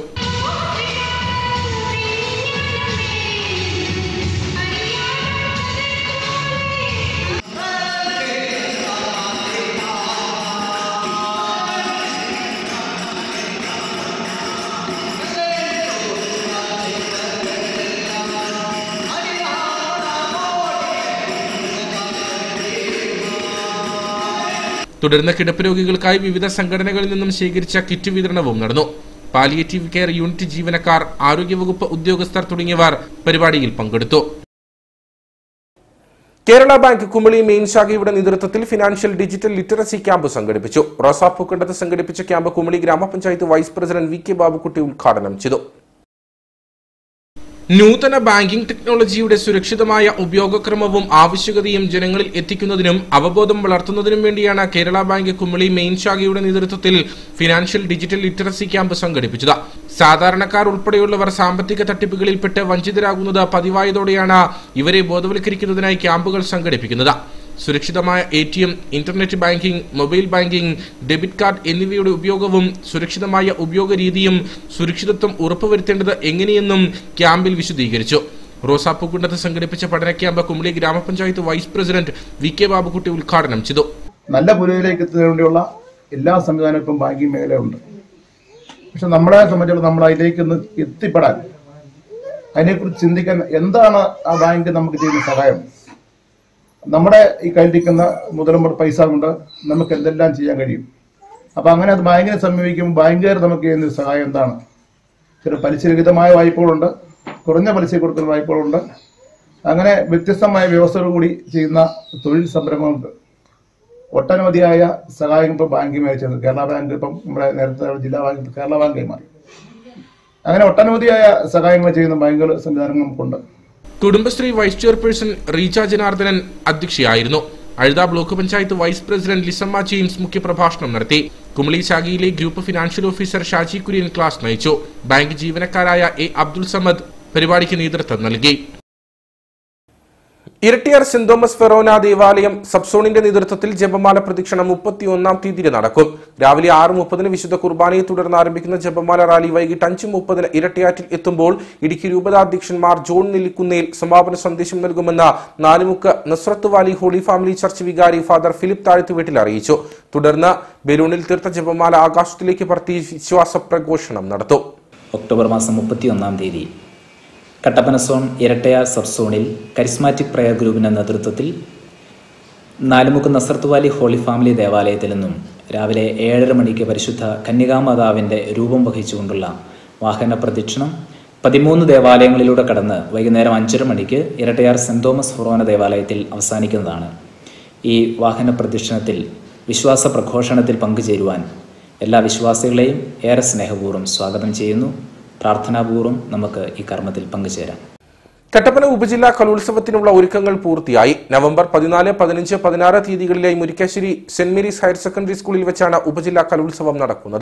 തുടർന്ന് കിടപ്പ് രോഗികൾക്കായി വിവിധ സംഘടനകളിൽ നിന്നും ശേഖരിച്ച കിറ്റ് വിതരണവും നടന്നു പാലിയേറ്റീവ് കെയർ യൂണിറ്റ് ജീവനക്കാർ ആരോഗ്യവകുപ്പ് ഉദ്യോഗസ്ഥർ തുടങ്ങിയവർ പരിപാടിയിൽ പങ്കെടുത്തു കേരള ബാങ്ക് കുമളി മെയിൻ ശാഖയുടെ നേതൃത്വത്തിൽ ഫിനാൻഷ്യൽ ഡിജിറ്റൽ ലിറ്ററസി ക്യാമ്പ് സംഘടിപ്പിച്ചു റോസാപ്പൂക്കണ്ടത്ത് സംഘടിപ്പിച്ച camp Kumily grama panchayat vice president V K Babukutty ഉദ്ഘാടനം ചെയ്തു നൂതന ബാങ്കിംഗ് ടെക്നോളജിയുടെ സുരക്ഷിതമായ ഉപയോഗക്രമവും ആവശ്യകതയും ജനങ്ങളിൽ എത്തിക്കുന്നതിനും അവബോധം വളർത്തുന്നതിനും വേണ്ടിയാണ് കേരള ബാങ്ക് കുമളി മെയിൻ ശാഖയുടെ നേതൃത്വത്തിൽ ഫിനാൻഷ്യൽ ഡിജിറ്റൽ ലിറ്ററസി ക്യാമ്പ് സംഘടിപ്പിച്ചത് സാധാരണക്കാർ ഉൾപ്പെടെയുള്ളവർ സാമ്പത്തിക തട്ടിപ്പുകളിൽപ്പെട്ട് വഞ്ചിതരാകുന്നത് പതിവായതോടെയാണ് ഇവരെ ബോധവൽക്കരിക്കുന്നതിനായി ക്യാമ്പുകൾ സംഘടിപ്പിക്കുന്നത് സുരക്ഷിതമായ A T M internet banking mobile banking debit card എന്നിവയുടെ ഉപയോഗവും സുരക്ഷിതമായ ഉപയോഗ രീതിയും സുരക്ഷിതത്വം ഉറപ്പുവരുത്തേണ്ടത് എങ്ങനെയെന്നും ക്യാമ്പിൽ വിശദീകരിച്ചു റോസാപ്പുകുണ്ടത്ത് സംഘടിപ്പിച്ച പഠന camp Kumily grama panchayat vice president V K Babukutty ഉദ്ഘാടനം ചെയ്തു നല്ല പുരോഗതിയിലേക്ക് എത്തുന്നതിന് വേണ്ടിയുള്ള എല്ലാ സംവിധാനവും ഇപ്പം ബാങ്കിങ് മേഖലയുണ്ട് പക്ഷെ നമ്മളെ സംബന്ധിച്ചിടത്തോളം നമ്മൾ അതിലേക്ക് ഒന്ന് എത്തിപ്പെടാൻ അതിനെക്കുറിച്ച് ചിന്തിക്കാൻ എന്താണ് ആ ബാങ്ക് നമുക്ക് ചെയ്യുന്ന സഹായം നമ്മുടെ ഈ കയ്യിലിരിക്കുന്ന മുതലും പൈസ കൊണ്ട് നമുക്ക് എന്തെല്ലാം ചെയ്യാൻ കഴിയും അപ്പൊ അങ്ങനെ അത് ബാങ്കിനെ സമീപിക്കുമ്പോൾ ബാങ്കുകാർ നമുക്ക് ചെയ്യുന്ന സഹായം എന്താണ് ചില പലിശരഹിതമായ വായ്പകളുണ്ട് കുറഞ്ഞ പലിശ കൊടുക്കുന്ന വായ്പകളുണ്ട് അങ്ങനെ വ്യത്യസ്തമായ വ്യവസ്ഥകൾ കൂടി ചെയ്യുന്ന തൊഴിൽ സംരംഭമുണ്ട് ഒട്ടനവധിയായ സഹായങ്ങൾ ഇപ്പോൾ ബാങ്ക് മേടിച്ചത് കേരള ബാങ്ക് ഇപ്പം നമ്മുടെ നേരത്തെ ജില്ലാ ബാങ്ക് കേരള ബാങ്കായി മാറി അങ്ങനെ ഒട്ടനവധിയായ സഹായങ്ങൾ ചെയ്യുന്ന ബാങ്കുകൾ സംവിധാനങ്ങൾ നമുക്കുണ്ട് കുടുംബശ്രീ വൈസ് ചെയർപേഴ്സൺ റീച ജനാർദ്ദനൻ അധ്യക്ഷയായിരുന്നു Azhutha block panchayat vice president Lissamma James മുഖ്യപ്രഭാഷണം നടത്തി കുമളി ശാഖയിലെ group financial officer Shaji Kurian class നയിച്ചു ബാങ്ക് ജീവനക്കാരായ എ അബ്ദുൾ സമദ് പരിപാടിക്ക് നേതൃത്വം നൽകി ഇരട്ടിയാർ സെന്റ് തോമസ് ഫെറോന ദേവാലയം സബ്സോണിന്റെ നേതൃത്വത്തിൽ ജപമാല പ്രദക്ഷിണം മുപ്പത്തിയൊന്നാം തീയതി നടക്കും രാവിലെ ആറ് മുപ്പതിന് വിശുദ്ധ കുർബാനയെ തുടർന്ന് ആരംഭിക്കുന്ന ജപമാല റാലി വൈകിട്ട് അഞ്ച് മുപ്പതിന് ഇരട്ടിയാറ്റിൽ എത്തുമ്പോൾ ഇടുക്കി രൂപതാധ്യക്ഷന്മാർ ജോൺ നെല്ലിക്കുന്നേൽ സമാപന സന്ദേശം നൽകുമെന്ന് Nalumukku Nazareth valley holy family church വികാരി ഫാദർ ഫിലിപ്പ് താഴ്ത്തുവീട്ടിൽ അറിയിച്ചു തുടർന്ന് ബലൂണിൽ തീർത്ത ജപമാല ആകാശത്തിലേക്ക് പറത്തി വിശ്വാസ പ്രഘോഷണം നടത്തും ഒക്ടോബർ മാസം മുപ്പത്തിയൊന്നാം തീയതി കട്ടപ്പന സോൺ ഇരട്ടയാർ സബ് സോണിൽ കരിസ്മാറ്റിക് പ്രയർ ഗ്രൂപ്പിൻ്റെ നേതൃത്വത്തിൽ Nalumukku Nazareth valley holy family ദേവാലയത്തിൽ നിന്നും രാവിലെ ഏഴര മണിക്ക് പരിശുദ്ധ കന്യകാമാതാവിൻ്റെ രൂപം വഹിച്ചുകൊണ്ടുള്ള വാഹന പ്രദക്ഷിണം പതിമൂന്ന് ദേവാലയങ്ങളിലൂടെ കടന്ന് വൈകുന്നേരം അഞ്ചര മണിക്ക് ഇരട്ടയാർ സെൻറ് തോമസ് ഫൊറോന ദേവാലയത്തിൽ അവസാനിക്കുന്നതാണ് ഈ വാഹന പ്രദക്ഷിണത്തിൽ വിശ്വാസ പ്രഘോഷണത്തിൽ പങ്കുചേരുവാൻ എല്ലാ വിശ്വാസികളെയും ഏറെ സ്നേഹപൂർവ്വം സ്വാഗതം ചെയ്യുന്നു പ്രാർത്ഥനാപൂർവ്വം നമുക്ക് ഈ കർമ്മത്തിൽ പങ്കുചേരാം കട്ടപ്പന ഉപജില്ലാ കലോത്സവത്തിനുള്ള ഒരുക്കങ്ങൾ പൂർത്തിയായി നവംബർ പതിനാല് പതിനഞ്ച് പതിനാറ് തീയതികളിലായി Murickassery saint Mary's higher secondary സ്കൂളിൽ വെച്ചാണ് ഉപജില്ലാ കലോത്സവം നടക്കുന്നത്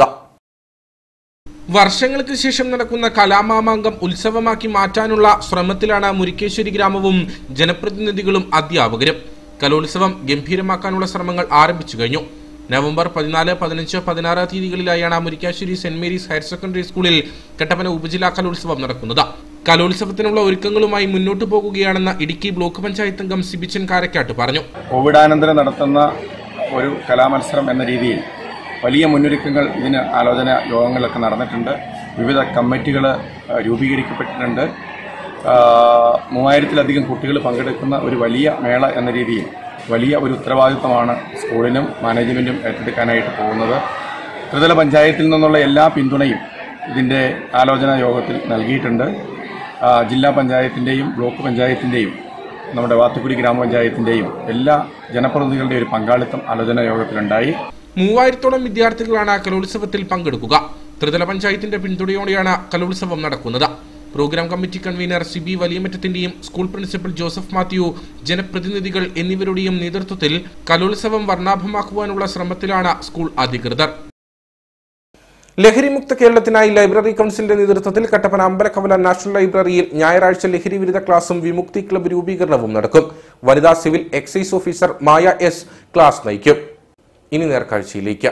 വർഷങ്ങൾക്ക് ശേഷം നടക്കുന്ന കലാമാമാങ്കം ഉത്സവമാക്കി മാറ്റാനുള്ള ശ്രമത്തിലാണ് മുരിക്കേശ്വരി ഗ്രാമവും ജനപ്രതിനിധികളും അധ്യാപകരും കലോത്സവം ഗംഭീരമാക്കാനുള്ള ശ്രമങ്ങൾ ആരംഭിച്ചു കഴിഞ്ഞു നവംബർ പതിനാല് പതിനഞ്ച് പതിനാറ് തീയതികളിലായാണ് Murickassery saint Mary's higher secondary സ്കൂളിൽ കട്ടപ്പന ഉപജില്ലാ കലോത്സവം നടക്കുന്നത് കലോത്സവത്തിനുള്ള ഒരുക്കങ്ങളുമായി മുന്നോട്ടു പോകുകയാണെന്ന് ഇടുക്കി ബ്ലോക്ക് പഞ്ചായത്ത് അംഗം സിബിച്ചൻ കാരക്കാട്ട് പറഞ്ഞു കോവിഡാനന്തരം നടത്തുന്ന ഒരു കലാമത്സരം എന്ന രീതിയിൽ വലിയ മുന്നൊരുക്കങ്ങൾ ഇതിന് ആലോചന യോഗങ്ങളൊക്കെ നടന്നിട്ടുണ്ട് വിവിധ കമ്മിറ്റികൾ രൂപീകരിക്കപ്പെട്ടിട്ടുണ്ട് ആ, മൂവായിരത്തിലധികം കുട്ടികൾ പങ്കെടുക്കുന്ന ഒരു വലിയ മേള എന്ന രീതിയിൽ വലിയ ഒരു ഉത്തരവാദിത്തമാണ് സ്കൂളിനും മാനേജ്മെൻറ്റും ഏറ്റെടുക്കാനായിട്ട് പോകുന്നത് ത്രിതല പഞ്ചായത്തിൽ നിന്നുള്ള എല്ലാ പിന്തുണയും ഇതിൻ്റെ ആലോചനാ യോഗത്തിൽ നൽകിയിട്ടുണ്ട് ആ, ജില്ലാ പഞ്ചായത്തിൻ്റെയും ബ്ലോക്ക് പഞ്ചായത്തിൻ്റെയും നമ്മുടെ വാത്തുക്കുടി ഗ്രാമപഞ്ചായത്തിൻ്റെയും എല്ലാ ജനപ്രതിനിധികളുടെയും ഒരു പങ്കാളിത്തം ആലോചനാ യോഗത്തിലുണ്ടായി മൂവായിരത്തോളം വിദ്യാർത്ഥികളാണ് കലോത്സവത്തിൽ പങ്കെടുക്കുക ത്രിതല പഞ്ചായത്തിന്റെ പിന്തുണയോടെയാണ് കലോത്സവം നടക്കുന്നത് പ്രോഗ്രാം കമ്മിറ്റി കൺവീനർ സിബി വലിയമറ്റത്തിന്റെയും സ്കൂൾ പ്രിൻസിപ്പൽ ജോസഫ് മാത്യു ജനപ്രതിനിധികൾ എന്നിവരുടെയും നേതൃത്വത്തിൽ കലോത്സവം വർണ്ണാഭമാക്കുവാനുള്ള ശ്രമത്തിലാണ് സ്കൂൾ അധികൃതർ ലഹരിമുക്ത കേരളത്തിനായി ലൈബ്രറി കൗൺസിലിന്റെ നേതൃത്വത്തിൽ കട്ടപ്പന അമ്പലക്കവല നാഷണൽ ലൈബ്രറിയിൽ ഞായറാഴ്ച ലഹരി വിരുദ്ധ ക്ലാസും വിമുക്തി ക്ലബ്ബ് രൂപീകരണവും നടക്കും വനിതാ civil excise officer Maya S class നയിക്കും ഇനി നേർക്കാഴ്ചയിലേക്ക്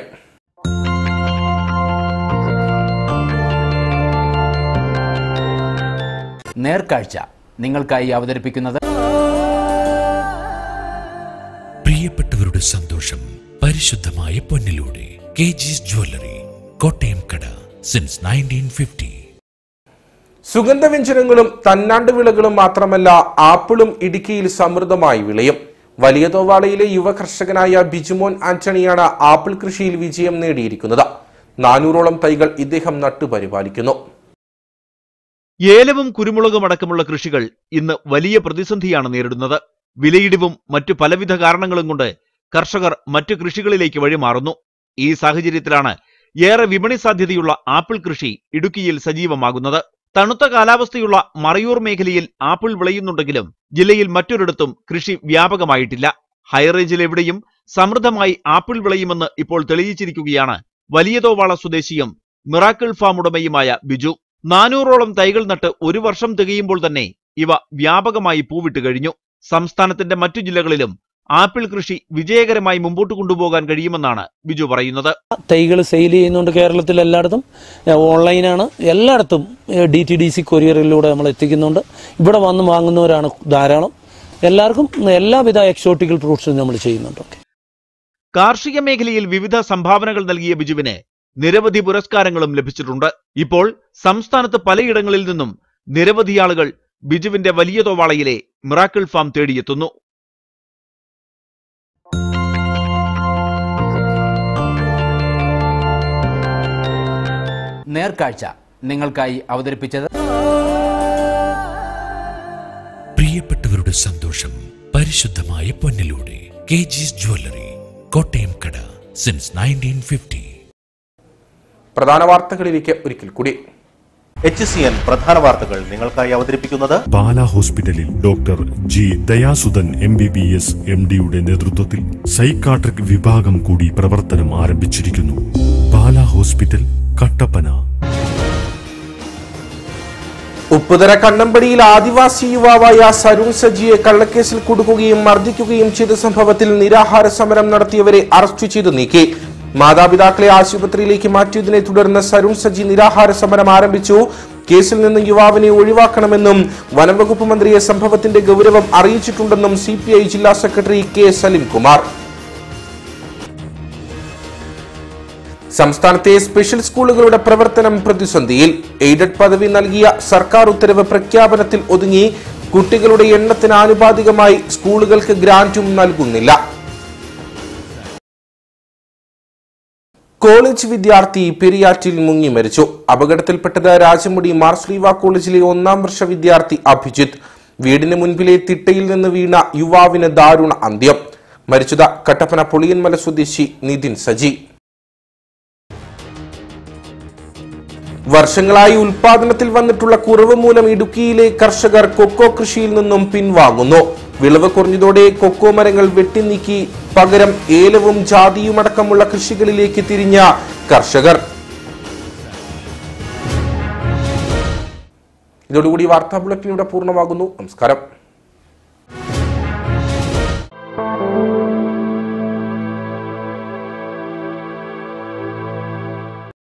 നേർക്കാഴ്ച നിങ്ങൾക്കായി അവതരിപ്പിക്കുന്നത് പ്രിയപ്പെട്ടവരുടെ സന്തോഷം പരിശുദ്ധമായ പൊന്നിലൂടെ കെ ജിസ് ജ്വല്ലറി കോട്ടയം കട സിൻസ് നയൻറ്റീൻ ഫിഫ്റ്റി സുഗന്ധവ്യഞ്ജനങ്ങളും തന്നാണ്ട് വിളകളും മാത്രമല്ല ആപ്പിളും ഇടുക്കിയിൽ സമൃദ്ധമായി വിളയും വലിയ തോവാളയിലെ യുവ കർഷകനായ ബിജുമോൻ ആന്റണിയാണ് ആപ്പിൾ കൃഷിയിൽ വിജയം നേടിയിരിക്കുന്നത് നാനൂറോളം തൈകൾ ഇദ്ദേഹം നട്ടുപരിപാലിക്കുന്നു ഏലവും കുരുമുളകും അടക്കമുള്ള കൃഷികൾ ഇന്ന് വലിയ പ്രതിസന്ധിയാണ് നേരിടുന്നത് വിലയിടിവും മറ്റു പലവിധ കാരണങ്ങളും കൊണ്ട് കർഷകർ മറ്റു കൃഷികളിലേക്ക് വഴിമാറുന്നു ഈ സാഹചര്യത്തിലാണ് ഏറെ വിപണി സാധ്യതയുള്ള ആപ്പിൾ കൃഷി ഇടുക്കിയിൽ സജീവമാകുന്നത് തണുത്ത കാലാവസ്ഥയുള്ള മറയൂർ മേഖലയിൽ ആപ്പിൾ വിളയുന്നുണ്ടെങ്കിലും ജില്ലയിൽ മറ്റൊരിടത്തും കൃഷി വ്യാപകമായിട്ടില്ല ഹൈറേഞ്ചിൽ എവിടെയും സമൃദ്ധമായി ആപ്പിൾ വിളയുമെന്ന് ഇപ്പോൾ തെളിയിച്ചിരിക്കുകയാണ് വലിയതോവാള സ്വദേശിയും മിറാക്കിൾ ഫാം ഉടമയുമായ ബിജു നാനൂറോളം തൈകൾ നട്ട് ഒരു വർഷം തികയുമ്പോൾ തന്നെ ഇവ വ്യാപകമായി പൂവിട്ട് കഴിഞ്ഞു സംസ്ഥാനത്തിന്റെ മറ്റു ജില്ലകളിലും ആപ്പിൾ കൃഷി വിജയകരമായി മുമ്പോട്ട് കൊണ്ടുപോകാൻ കഴിയുമെന്നാണ് ബിജു പറയുന്നത് തൈകൾ സെയിൽ ചെയ്യുന്നുണ്ട് കേരളത്തിൽ എല്ലായിടത്തും ഏഹ് ഓൺലൈനാണ് എല്ലായിടത്തും ഡി ടി ഡി സി കൊറിയറിലൂടെ നമ്മൾ എത്തിക്കുന്നുണ്ട് ഇവിടെ വന്ന് വാങ്ങുന്നവരാണ് ധാരാളം എല്ലാവർക്കും എല്ലാവിധ എക്സോട്ടിക്കൽ ഫ്രൂട്ട്സും നമ്മൾ ചെയ്യുന്നുണ്ട് കാർഷിക മേഖലയിൽ വിവിധ സംഭാവനകൾ നൽകിയ ബിജുവിന് നിരവധി പുരസ്കാരങ്ങളും ലഭിച്ചിട്ടുണ്ട് ഇപ്പോൾ സംസ്ഥാനത്ത് പലയിടങ്ങളിൽ നിന്നും നിരവധി ആളുകൾ ബിജുവിന്റെ വലിയ തോവാളയിലെ മിറാക്കിൾ ഫാം തേടിയെത്തുന്നു നേർക്കാഴ്ച നിങ്ങൾക്കായി അവതരിപ്പിച്ചത് പ്രിയപ്പെട്ടവരുടെ സന്തോഷം പരിശുദ്ധമായ പൊന്നിലൂടെ കെ ജിസ് ജ്വല്ലറി കോട്ടയം കട സിൻസ് നയൻറ്റീൻ ഫിഫ്റ്റി പ്രധാന വാർത്തകളിലേക്ക് ഒരിക്കൽ കൂടി എച്ച് സി എൻ പ്രധാന വാർത്തകൾ നിങ്ങൾക്കായി അവതരിപ്പിക്കുന്നത് പാല ഹോസ്പിറ്റലിൽ doctor G Dayasudhan M B B S M ഡിയുടെ നേതൃത്വത്തിൽ സൈക്കാട്രിക് വിഭാഗം കൂടി പ്രവർത്തനം ആരംഭിച്ചിരിക്കുന്നു പാല ഹോസ്പിറ്റൽ കട്ടപ്പന ഉപ്പുതര കണ്ണമ്പടിയിൽ ആദിവാസി യുവാവായ സരുൺ സജിയെ കള്ളക്കേസിൽ കുടുക്കുകയും മർദ്ദിക്കുകയും ചെയ്ത സംഭവത്തിൽ നിരാഹാര സമരം നടത്തിയവരെ അറസ്റ്റ് ചെയ്തു നീക്കി മാതാപിതാക്കളെ ആശുപത്രിയിലേക്ക് മാറ്റിയതിനെ തുടർന്ന് സരുൺ സജി നിരാഹാര സമരം ആരംഭിച്ചു കേസിൽ നിന്ന് യുവാവിനെ ഒഴിവാക്കണമെന്നും വനംവകുപ്പ് മന്ത്രിയെ സംഭവത്തിന്റെ ഗൗരവം അറിയിച്ചിട്ടുണ്ടെന്നും സി ജില്ലാ സെക്രട്ടറി കെ സലിംകുമാർ സംസ്ഥാനത്തെ സ്പെഷ്യൽ സ്കൂളുകളുടെ പ്രവർത്തനം പ്രതിസന്ധിയിൽ എയ്ഡഡ് പദവി നൽകിയ സർക്കാർ ഉത്തരവ് പ്രഖ്യാപനത്തിൽ ഒതുങ്ങി കുട്ടികളുടെ എണ്ണത്തിന് ആനുപാതികമായി സ്കൂളുകൾക്ക് ഗ്രാന്റും നൽകുന്നില്ല കോളേജ് വിദ്യാർത്ഥി പെരിയാറ്റിൽ മുങ്ങി മരിച്ചു അപകടത്തിൽപ്പെട്ടത് രാജമുടി മാർസ്ലീവ കോളേജിലെ ഒന്നാം വർഷ വിദ്യാർത്ഥി അഭിജിത്ത് വീടിന് മുൻപിലെ തിട്ടയിൽ നിന്ന് വീണ യുവാവിന് ദാരുണ അന്ത്യം മരിച്ചത് കട്ടപ്പന പുളിയൻമല സ്വദേശി നിതിൻ സജി വർഷങ്ങളായി ഉൽപാദനത്തിൽ വന്നിട്ടുള്ള കുറവ് മൂലം ഇടുക്കിയിലെ കർഷകർ കൊക്കോ കൃഷിയിൽ നിന്നും പിൻവാങ്ങുന്നു വിളവ് കുറഞ്ഞതോടെ കൊക്കോ മരങ്ങൾ വെട്ടിനീക്കി പകരം ഏലവും ജാതിയുമടക്കമുള്ള കൃഷികളിലേക്ക് തിരിഞ്ഞ കർഷകർ ഇതോടുകൂടി വാർത്താ ബുള്ളറ്റിൻ ഇവിടെ പൂർണ്ണമാകുന്നു നമസ്കാരം